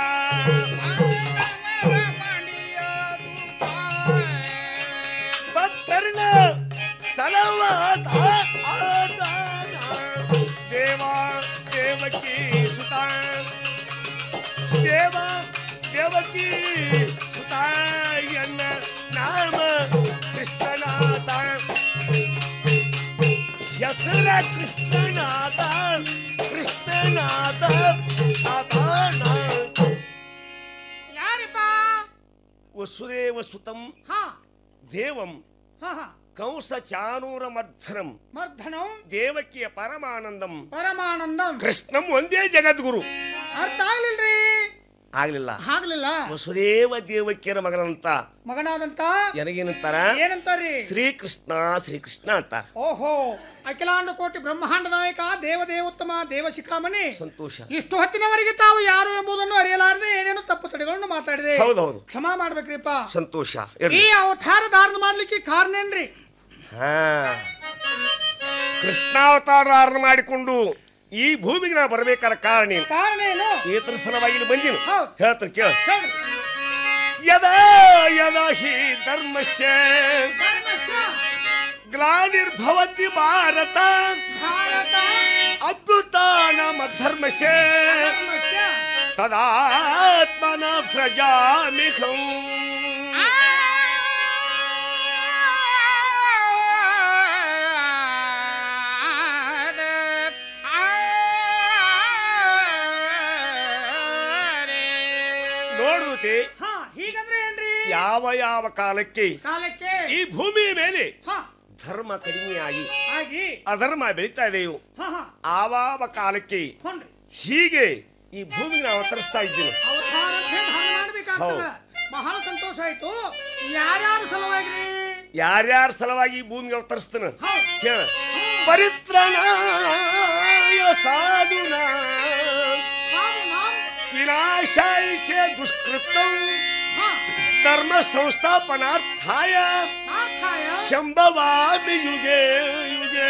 ಭಕ್ತರನ ಸಲವಾದ ಆದಾನ ದೇವ ದೇವಕಿ ಸುತ ದೇವ ದೇವಕಿ ಸುತ ಎನ್ನ ನಾಮ ಕೃಷ್ಣನಾಥ ಹೆಸರ ಕೃಷ್ಣನಾಥ ಕೃಷ್ಣನಾಥ ಅದಾನ ಯಾರಿಪ್ಪ ವಸುದೇವ ಸುತಂ ಹಾ ದೇವಂ ಹಾ ಹಾ ಕಂಸ ಚಾನೂರ ಮರ್ಧನಂ ಮರ್ಧನಂ ದೇವಕಿಯ ಪರಮಾನಂದಂ ಪರಮಾನಂದಂ ಕೃಷ್ಣಂ ಒಂದೇ ಜಗದ್ಗುರು ಅರ್ಥ ಆಗ್ಲಿಲ್ರಿ ಆಗ್ಲಿಲ್ಲ ಆಗ್ಲಿಲ್ಲ ವಸುದೇವ ದೇವಕಿಯರ ಮಗನಂತ ಮಗನಾದಂತ ನನಗೇನಂತಾರ ಏನಂತಾರ್ರಿ ಶ್ರೀಕೃಷ್ಣ ಶ್ರೀಕೃಷ್ಣ ಅಂತ ಓಹೋ ಅಖಿಲಾಂಡ ಕೋಟಿ ಬ್ರಹ್ಮಾಂಡ ನಾಯಕ ದೇವದೇವೋತ್ತಮ ದೇವಶಿಖಾಮಣಿ ಸಂತೋಷ ಇಷ್ಟು ಹೊತ್ತಿನವರೆಗೆ ತಾವು ಯಾರು ಎಂಬುದನ್ನು ಅರಿಯಲಾರದೆ ಏನೇನು ತಪ್ಪು ತಡೆಗಳನ್ನು ಮಾತಾಡಿದೆ ಹೌದೌದು ಕ್ಷಮಾ ಮಾಡ್ಬೇಕ್ರಿಪ್ಪ ಸಂತೋಷ ಈ ಇರ್ಲಿ ಅವತಾರ ಧಾರಣ ಮಾಡ್ಲಿಕ್ಕೆ ಕಾರಣೇನ್ರಿ ಹಾ ಕೃಷ್ಣಾವತಾರ ಧಾರಣ ಮಾಡಿಕೊಂಡು ಈ ಭೂಮಿಗೆ ನಾ ಬರ್ಬೇಕಾದ ಕಾರಣ ಏನು ಕಾರಣ ಏನು ಈತರ ಸಲುವಾಗಿ ಇಲ್ಲಿ ಬಂದಿನ ಹೌದ್. ಹೇಳ್ತಾನೆ ಕೇಳ ಹೇಳ್ರಿ. ಯದಾ ಯದಾ ಹಿ ಧರ್ಮಸ್ಯ ಗ್ಲಾನಿರ್ಭವತಿ ಭಾರತ ಭಾರತ ಅದ್ಭುತ ನಾಮ ಧರ್ಮಸ್ಯ ತದಾತ್ಮನ ಪ್ರಜಾಮಿಹಂ ನೋಡುತ್ತೆ ಹಾ ಹೀಗಂದ್ರೆ ಏನ್ರಿ ಯಾವ ಯಾವ ಕಾಲಕ್ಕೆ ಕಾಲಕ್ಕೆ ಈ ಭೂಮಿಯ ಮೇಲೆ ಹಾ ಧರ್ಮ ಕಡಿಮೆಯಾಗಿ ಆಗಿ ಅಧರ್ಮ ಬೆಳೀತಾ ಇದೆಯೋ ಹಾ ಹಾ ಆವಾವ ಕಾಲಕ್ಕೆ ಹೊಂಡ್ರಿ ಹೀಗೆ ಈ ಭೂಮಿಗೆ ನಾವು ಅವತರಿಸ್ತಾ ಇದ್ದೀವಿ ಅವತಾರ ಧಾರಣ ಮಾಡ್ಬೇಕಾ ಕಾಣ್ತದ ಬಹಳ ಸಂತೋಷ ಆಯ್ತು ಯಾರ್ಯಾರ ಸಲುವಾಗಿ ಯಾರ್ಯಾರ ಸಲುವಾಗಿ ಈ ಭೂಮಿಗೆ ಅವತರಿಸ್ತಾನ ಕೇಳ ಪರಿತ್ರಾಣಾಯ ಸಾಧುನ ವಿನಾಶಾಯ ಚ ದುಷ್ಕೃತಂ ಧರ್ಮ ಸಂಸ್ಥಾಪನಾರ್ಥಾಯ ಶಂಭವಾಮಿ ಯುಗೆ ಯುಗೆ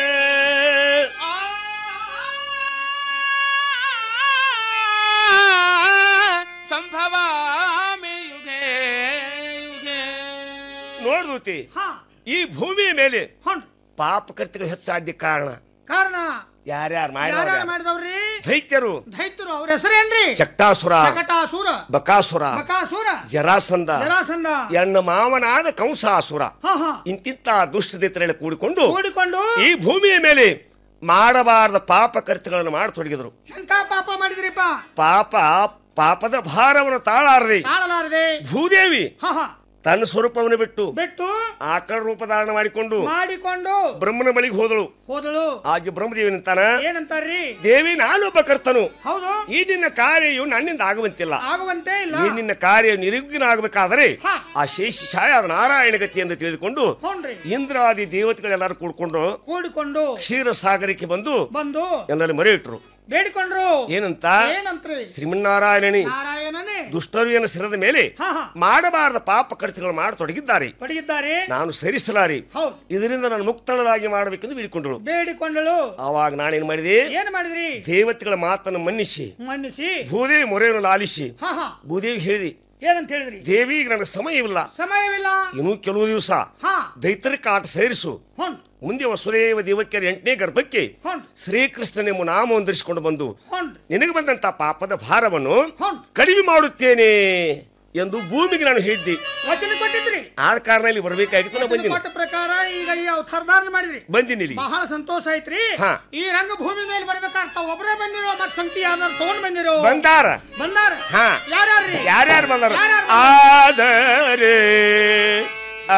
ಸಂಭವಾಮಿ ಯುಗೆ ಯುಗೆ ನೋಡ್ದೂತಿ ಈ ಭೂಮಿಯ ಮೇಲೆ ಪಾಪ ಕೃತ್ಯಗಳು ಹೆಚ್ಚಾದ್ಯ ಕಾರಣ ಕಾರಣ ಯಾರ್ಯಾರು ಯಾರ್ಯಾರು ಮಾಡ್ಯಾರ ಮಾಡಿದವ್ರಿ ದೈತ್ಯರು ದೈತ್ಯರು ಅವ್ರ ಹೆಸರೇನ್ರಿ ಚಕ್ಟಾಸುರ ಚಕಟಾಸುರ ಬಕಾಸುರ ಬಕಾಸುರ ಜರಾಸಂದ ಜರಾಸಂದ ಎನ್ನ ಮಾವನಾದ ಕಂಸಾಸುರ ಹಾ ಹಾ ಇಂತಿಂತ ದುಷ್ಟ ದೈತ್ಯರೆಲ್ಲ ಕೂಡಿಕೊಂಡು ಕೂಡಿಕೊಂಡು ಈ ಭೂಮಿಯ ಮೇಲೆ ಮಾಡಬಾರದ ಪಾಪ ಕೃತ್ಯಗಳನ್ನು ಮಾಡತೊಡಗಿದರು ಎಂತ ಪಾಪ ಮಾಡಿದ್ರಿಪ್ಪ ಪಾಪ ಪಾಪದ ಭಾರವನ್ನು ತಾಳಾರದೆ ತಾಳಲಾರದೆ ಭೂದೇವಿ ಹಾ ಹಾ ತನ್ನ ಸ್ವರೂಪವನ್ನು ಬಿಟ್ಟು ಬಿಟ್ಟು ಆಕಳ ರೂಪ ಧಾರಣ ಮಾಡಿಕೊಂಡು ಮಾಡಿಕೊಂಡು ಬ್ರಹ್ಮನ ಬಳಿಗೆ ಹೋದಳು ಹೋದಳು ಆಗ ಬ್ರಹ್ಮದೇವಿ ನಿಂತಾನ ಏನಂತಾರ್ರಿ ದೇವಿ ನಾನೊಬ್ಬ ಕರ್ತನು ಹೌದು ಈ ನಿನ್ನ ಕಾರ್ಯವು ನನ್ನಿಂದ ಆಗುವಂತಿಲ್ಲ ಆಗುವಂತೆ ಇಲ್ಲ ಈ ನಿನ್ನ ಕಾರ್ಯ ನಿರ್ವಿಘ್ನ ಆಗಬೇಕಾದರೆ ಹಾ. ಆ ಶೇಷಶಾಯ ನಾರಾಯಣ ಗತಿ ಎಂದು ತಿಳಿದುಕೊಂಡು ಹೋನ್ರಿ ಇಂದ್ರಾದಿ ದೇವತೆಗಳೆಲ್ಲರೂ ಕೂಡ್ಕೊಂಡು ಕೂಡಿಕೊಂಡು ಕ್ಷೀರಸಾಗರಕ್ಕೆ ಬಂದು ಬಂದು ಎಲ್ಲರಲ್ಲಿ ಮರೆ ಇಟ್ರು ಬೇಡಿಕೊಂಡ್ರು ಏನಂತ ಏನಂತ್ರಿ ಶ್ರೀಮನ್ನಾರಾಯಣನಿ ನಾರಾಯಣನೇ ದುಷ್ಟರಿಯನ ಶಿರದ ಮೇಲೆ ಹಾ ಹಾ ಮಾಡಬಾರದ ಪಾಪ ಕೃತ್ಯಗಳು ಮಾಡತೊಡಗಿದ್ದಾರೆ ಪಡೆದಿದ್ದಾರೆ ನಾನು ಸರಿಸಲಾರಿ ಹೌದು ಇದರಿಂದ ನಾನು ಮುಕ್ತಳರಾಗಿ ಮಾಡಬೇಕೆಂದು ಬೇಡಿಕೊಂಡಳು ಬೇಡಿಕೊಂಡಳು ಆವಾಗ ನಾನೇನು ಮಾಡಿದೆ ಏನ್ ಮಾಡಿದ್ರಿ ದೇವತೆಗಳ ಮಾತನ್ನು ಮನ್ನಿಸಿ ಮನ್ನಿಸಿ ಭೂದೇವಿ ಮೊರೆಯನ್ನು ಲಾಲಿಸಿ ಹಾ ಹಾ ಭೂದೇವಿ ಹೇಳಿದಿ ಏನಂತ ಹೇಳಿದ್ರಿ ದೇವಿ ಈಗ ನನಗೆ ಸಮಯವಿಲ್ಲ ಸಮಯವಿಲ್ಲ ಇನ್ನೂ ಕೆಲವು ದಿವಸ ಹಾ ದೈತ್ಯರ ಕಾಟ ಸೇರಿಸು ಹೊಂಡ್ ಮುಂದೆ ವಸುದೇವ ದೇವಕ್ಯರ ಎಂಟನೇ ಗರ್ಭಕ್ಕೆ ಹೊಂಡ್ ಶ್ರೀಕೃಷ್ಣನೆಂಬ ನಾಮವನ್ನು ಧರಿಸಿಕೊಂಡು ಬಂದು ಹೊಂಡ್ ನಿನಗೆ ಬಂದಂತ ಪಾಪದ ಭಾರವನ್ನು ಹೊಂಡ್ ಕಡಿಮೆ ಮಾಡುತ್ತೇನೆ ಎಂದು ಭೂಮಿಗೆ ನಾನು ಹೇಳಿದ್ದೆ ವಚನ ಕೊಟ್ಟಿದ್ರಿ ಆದ ಕಾರಣ ಇಲ್ಲಿ ಬರಬೇಕಾಗಿತ್ತು ನಾನು ವಚನ ಬಂದಿನಿ ಕೊಟ್ಟ ಪ್ರಕಾರ ಈಗ ಈ ಅವತಾರಧಾರಣ ಮಾಡಿದ್ರಿ ಬಂದಿನಿ ಇಲ್ಲಿ ಬಹಳ ಸಂತೋಷ ಐತ್ರಿ ಹಾ. ಈ ರಂಗಭೂಮಿ ಮೇಲೆ ಬರ್ಬೇಕಾಗ್ತ ಒಬ್ಬರೇ ಬಂದಿರೋ ಮತ್ ಸಂಗತಿ ಯಾರು ತಗೊಂಡ್ ಬಂದಿರೋ ಬಂದಾರ ಬಂದಾರ ಹಾ ಯಾರ್ಯಾರ್ರಿ ಯಾರ್ಯಾರು ಬಂದಾರ ಯಾರ್ಯಾರು ಆದರೆ ಆ,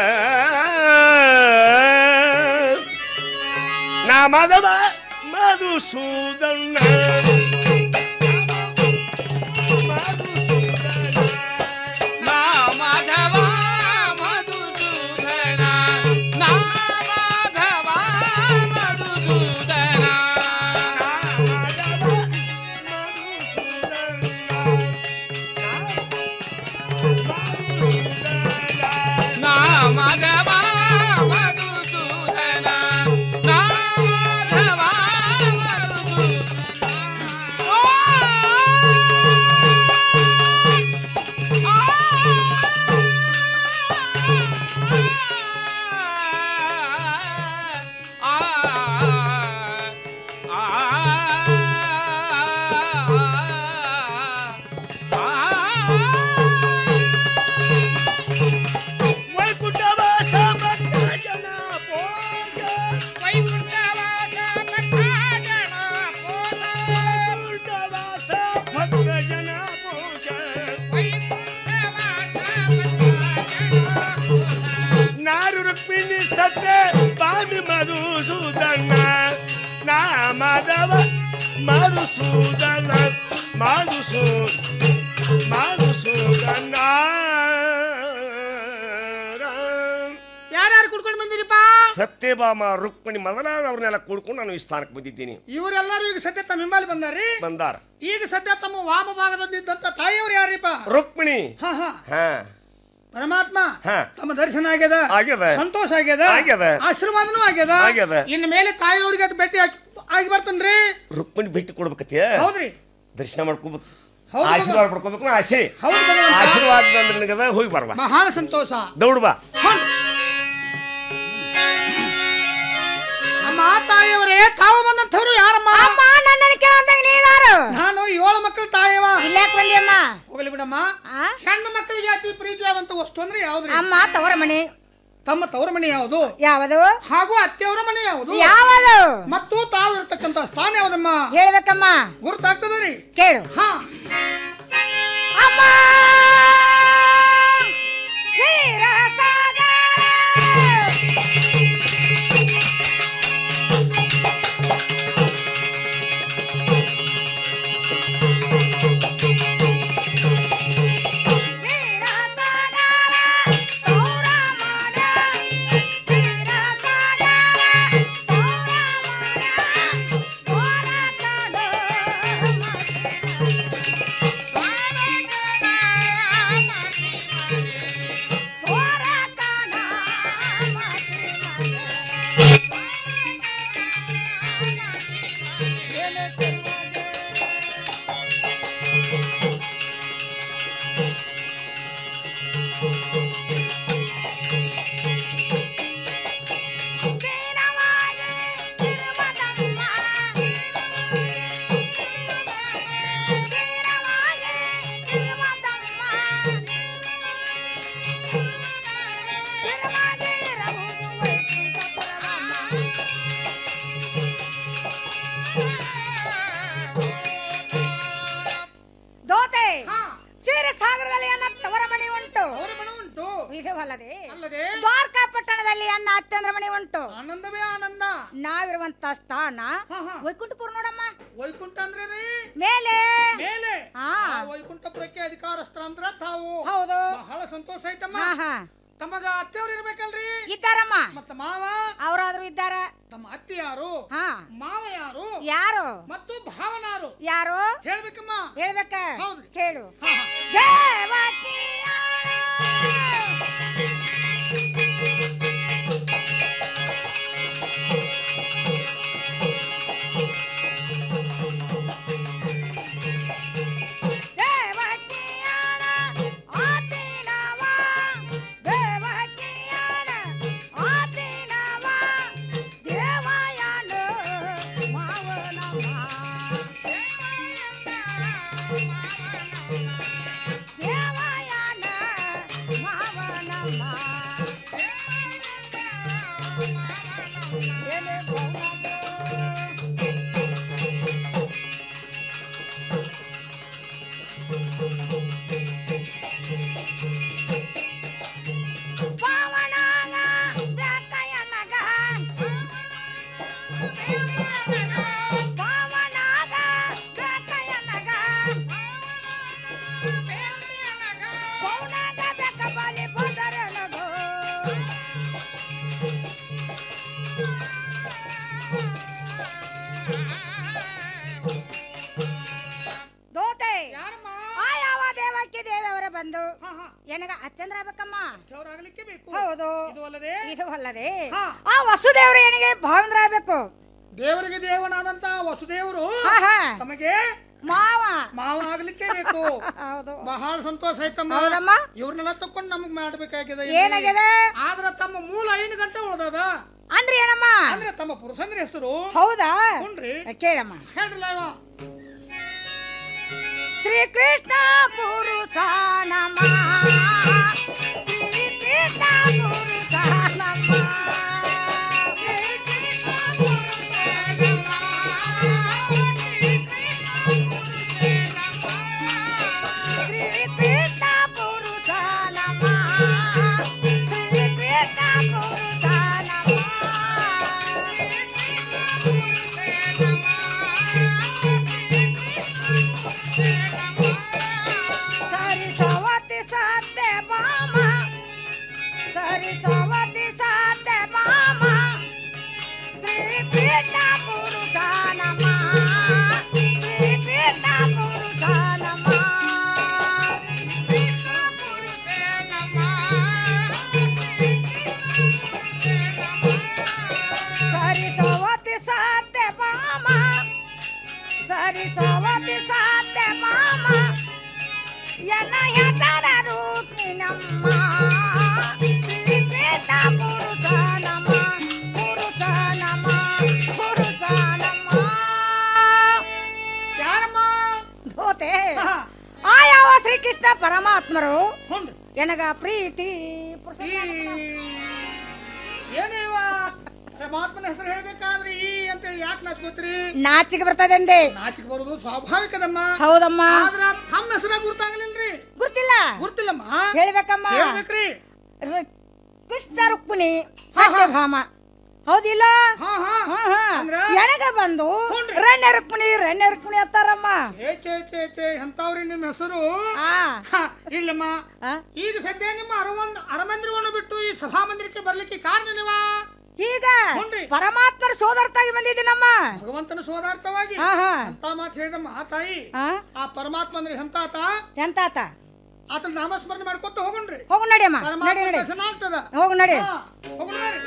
ನಾ ಮಾಧವ ಮಧುಸೂದನ ನಾ ಮಾಧವ ಮಧುಸೂದನ ನಾ ಮಾಧವ ಮಧುಸೂದನ ನಾ ಮಾಧವ ಮಧುಸೂದನ ನಾ ಮಾಧವ ವೈಕುಂಠವಾಸ ಭಕ್ತ ಜನ ಭೋಗ ವೈಕುಂಠವಾಸ ಭಕ್ತ ಜನ ಭೋಗ ನಾರು ರುಕ್ಮಿಣಿ ಸತ್ಯ ಬಾಮಿ ಮಧುಸೂದನ ನಾ ಮಾಧವ ಮಧುಸೂದನ ಮಧುಸೂ ಮಧುಸೂದನ ಯಾರ್ಯಾರು ಕುಡ್ಕೊಂಡು ಬಂದಿರಿಪ್ಪ ಸತ್ಯಭಾಮ ರುಕ್ಮಿಣಿ ಮೊದಲಾದವ್ರನ್ನೆಲ್ಲ ಕೂಡ್ಕೊಂಡು ನಾನು ಈ ಸ್ಥಾನಕ್ಕೆ ಬಂದಿದ್ದೀನಿ ಇವರೆಲ್ಲರೂ ಈಗ ಸದ್ಯ ತಮ್ಮ ಹಿಂಬಾಲಿ ಬಂದಾರ್ರಿ ಬಂದಾರ ಈಗ ಸದ್ಯ ತಮ್ಮ ವಾಮ ಭಾಗದಲ್ಲಿದ್ದಂತ ತಾಯಿಯವ್ರು ಯಾರಿಪ್ಪ ರುಕ್ಮಿಣಿ ಹಾ ಹಾ ಹಾ ಪರಮಾತ್ಮ ಹಾ. ತಮ್ಮ ದರ್ಶನ ಆಗ್ಯದ ಆಗ್ಯದ. ಸಂತೋಷ ಆಗ್ಯದ ಆಗ್ಯದ. ಆಶೀರ್ವಾದನೂ ಆಗ್ಯದ ಆಗ್ಯದ. ಇನ್ನು ಮೇಲೆ ತಾಯಿಯವ್ರಿಗೆ ಅಟ್ ಭೇಟಿ ಆಗಿ- ಆಗಿ ಬರ್ತನ್ರಿ ರುಕ್ಮಿಣಿ ಭೇಟಿ ಕೊಡ್ಬೇಕತ್ತೆ ಹೌದ್ರಿ ದರ್ಶನ ಮಾಡ್ಕೋಬೇಕು ಹೌದು ಆಶೀರ್ವಾದ ಪಡ್ಕೋಬೇಕು ನಾ ಆಸೆ ಹೌದು ಭಗವಂತ. ಆಶೀರ್ವಾದ ಅಂದ್ರೆ ನಿನಗದ ಹೋಗಿ ಬರ್ವಾ ಬಹಳ ಸಂತೋಷ ದೌಡ್ ಬಾ ಅಮ್ಮ ತಾಯಿಯವರೇ ತಾವು ಬಂದಂಥವ್ರು ಯಾರಮ್ಮ ಅಮ್ಮ ನನ್ನನ್ನು ಕೇಳಂದಾಗ ನೀನಾರು ನಾನು ಏಳು ಮಕ್ಕಳ ತಾಯವ ಇಲ್ಲಾಕ್ ಬಂದಿಯಮ್ಮ ಹೋಗಲಿ ಬಿಡಮ್ಮ ಹೆಣ್ಣು ಮಕ್ಕಳಿಗೆ ಅತಿ ಪ್ರೀತಿಯಾದಂತ ವಸ್ತು ಅಂದ್ರೆ ಯಾವ್ದ್ರಿ ಅಮ್ಮ ತವರ ಮನೆ ತಮ್ಮ ತವರ ಮನೆ ಯಾವುದು ಯಾವುದು ಹಾಗೂ ಅತ್ತೆಯವರ ಮನೆ ಯಾವುದು ಯಾವುದು ಮತ್ತು ತಾವು ಇರ್ತಕ್ಕಂತ ಸ್ಥಾನ ಯಾವ್ದಮ್ಮ ಹೇಳ್ಬೇಕಮ್ಮ ಗುರುತಾಗ್ತದ್ರಿ ಕೇಳು ಹಾ ಅಮ್ಮ ಕ್ಷೀರಸಾಗರ. ವಿಧವಲ್ಲದೆ ಅಲ್ಲದೆ ದ್ವಾರಕಾ ಪಟ್ಟಣದಲ್ಲಿ ಅನ್ನ ಅತ್ಯಂದ್ರ ಮನೆ ಉಂಟು ಆನಂದವೇ ಆನಂದ ನಾವಿರುವಂತ ಸ್ಥಾನ ವೈಕುಂಠಪುರ ನೋಡಮ್ಮ ವೈಕುಂಠ ಅಂದ್ರೆ ರೀ ಮೇಲೆ ಮೇಲೆ ಹಾ. ಆ ವೈಕುಂಠಪುರಕ್ಕೆ ಅಧಿಕಾರಸ್ಥರ ಅಂದ್ರ ತಾವು ಹೌದು. ಬಹಳ ಸಂತೋಷ ಐತಮ್ಮ ಹಾ, ಹಾ. ತಮಗ ಅತ್ತೆಯವ್ರು ಇರ್ಬೇಕಲ್ರಿ ಇದ್ದಾರಮ್ಮ ಮತ್ತ ಮಾವ ಅವರಾದ್ರೂ ಇದ್ದಾರ ತಮ್ಮ ಅತ್ತೆ ಯಾರು ಹಾ ಮಾವ ಯಾರು ಯಾರು ಮತ್ತು ಭಾವನಾರು ಯಾರು ಹೇಳ್ಬೇಕಮ್ಮ ಹೇಳ್ಬೇಕ ಹೌದ್ರಿ ಕೇಳು ಹಾ, ಹಾ. ದೋತೆ ಆ ಯಾವ ದೇವಕ್ಕೆ ದೇವರ ಬಂದು ಎನಗ ಅತ್ಯಂದ್ರ ಆಗ್ಬೇಕಮ್ಮ ಆಗ್ಲಿಕ್ಕೆ ಬೇಕು ಹೌದು ಇದು ಅಲ್ಲದೆ ಇದು ಅಲ್ಲದೆ ಹಾ. ಆ ವಸುದೇವರು ಏನಿಗೆ ಭಾವಂದ್ರ ಆಗ್ಬೇಕು ದೇವರಿಗೆ ದೇವನಾದಂತ ವಸುದೇವರು ಹಾ, ಹಾ. ತಮಗೆ ಮಾವ ಮಾವ ಆಗ್ಲಿಕ್ಕೆ ಬೇಕು ಹೌದು ಬಹಳ ಸಂತೋಷ ಆಯ್ತಮ್ಮ ಹೌದಮ್ಮ? ಇವ್ರನ್ನೆಲ್ಲ ತಕೊಂಡ್ ನಮಗ್ ಮಾಡ್ಬೇಕಾಗಿದೆ ಏನಾಗಿದೆ? ಆದ್ರ ತಮ್ಮ ಮೂಲ ಐದು ಗಂಟೆ ಉಳ್ದದ ಅಂದ್ರೆ ಏನಮ್ಮ ಅಂದ್ರೆ ತಮ್ಮ ಪುರುಷಂದ್ರ ಹೆಸರು ಹೌದಾ ಹುನ್ರಿ ಕೇಳಮ್ಮ ಹೇಳ್ರಲ್ಲ ಇವ ಶ್ರೀ ಕೃಷ್ಣ ಪುರುಷ ನಮ ಶ್ರೀ ಕೃಷ್ಣ ಪುರುಷ ನಮ ಶ್ರೀ ಕೃಷ್ಣ ಪುರುಷ ನಮ ಶ್ರೀ ಕೃಷ್ಣ ಪುರುಷ ನಮ ಸರಿ ಸವತಿ ಸತ್ಯ ಬಾಮ ಸರಿ ಸವತಿ ಸತ್ಯ ಬಾಮ ಶ್ರೀ ಪೀಠ ಪುರುಷ ನಮ ಶ್ರೀ ಪೀಠ ಪುರುಷ ನಮ ಸರಿ ಸವತಿ ಸತ್ಯ ಬಾಮ ಸರಿ ಸವತಿ ಸತ್ಯ ಬಾಮ ಎನ್ನ ಹೆಸರ ರೂಪಿನಮ್ಮ ಶ್ರೀಪೀಠ ಪುರುಷ ನಮ ಪುರುಷ ನಮ ಪುರುಷ ನಮ ಯಾರಮ್ಮ ಧೋತೆ ಆ ಯಾವ ಶ್ರೀಕೃಷ್ಣ ಪರಮಾತ್ಮರು ಎನಗ ಪ್ರೀತಿ ಪುರುಷ ಏನೇವ ಪರಮಾತ್ಮನ ಹೆಸರು ಹೇಳ್ಬೇಕಾದ್ರೆ ಈ ಅಂತೇಳಿ ಯಾಕೆ ನಾಚ್ಕೋತ್ರಿ ನಾಚಿಕೆ ಬರ್ತದಂದೆ ನಾಚಿಕೆ ಬರುದು ಸ್ವಾಭಾವಿಕದಮ್ಮ ಹೌದಮ್ಮ ಆದ್ರ ತಮ್ಮ ಹೆಸರ ಗುರ್ತಾಗಲಿಲ್ರಿ ಗುರ್ತಿಲ್ಲ ಗುರ್ತಿಲ್ಲಮ್ಮ ಹೇಳ್ಬೇಕಮ್ಮ ಹೇಳ್ಬೇಕ್ರಿ ರ- ಕೃಷ್ಣ ರುಕ್ಮಿಣಿ ಸತ್ಯಭಾಮ ಹೌದಿಲ್ಲ ಹಾ, ಹಾ. ಹಾ, ಹಾ. ಅಂದ್ರ? ಎಣಗ ಬಂದು ರಣ್ಯ ರುಕ್ಮಿಣಿ ರಣ್ಯ ರುಕ್ಮಿಣಿ ಅತ್ತಾರಮ್ಮ ಏ ಚೇ ಚೇ ಚೇ ಎಂತವ್ರಿ ನಿಮ್ಮ ಹೆಸರು ಹ, ಇಲ್ಲಮ್ಮ ಈಗ ಸದ್ಯ ನಿಮ್ಮ ಅರವಂದ್ ಅರಮಂದಿರವನ್ನು ಬಿಟ್ಟು ಈ ಸಭಾ ಮಂದಿರಕ್ಕೆ ಬರ್ಲಿಕ್ಕೆ ಕಾರಣ ನೀವ ಈಗ ಪರಮಾತ್ಮರ ಸೋದರತಾಗಿ ಬಂದಿದ್ದೀನಮ್ಮ ಭಗವಂತನ ಸೋದಾರ್ಥವಾಗಿ ಹಾ, ಹಾ. ಅಂತ ಮಾತು ಹೇಳಿದಮ್ಮ ಆ ತಾಯಿ ಆ? ಆ ಪರಮಾತ್ಮ ಅಂದ್ರೆ ಎಂತಾತ ಎಂತಾತ ಆತನ ನಾಮಸ್ಮರಣೆ ಮಾಡ್ಕೊತ ಹೋಗುಣ್ರಿ ಹೋಗು ನಡಿಯಮ್ಮ ನಡಿ ಪರಮಾತ್ಮ ನಡಿ ದರ್ಶನ ಆಗ್ತದ ಹೋಗು ನಡಿ ಹಾ, ಹೋಗುಣ್ರಿ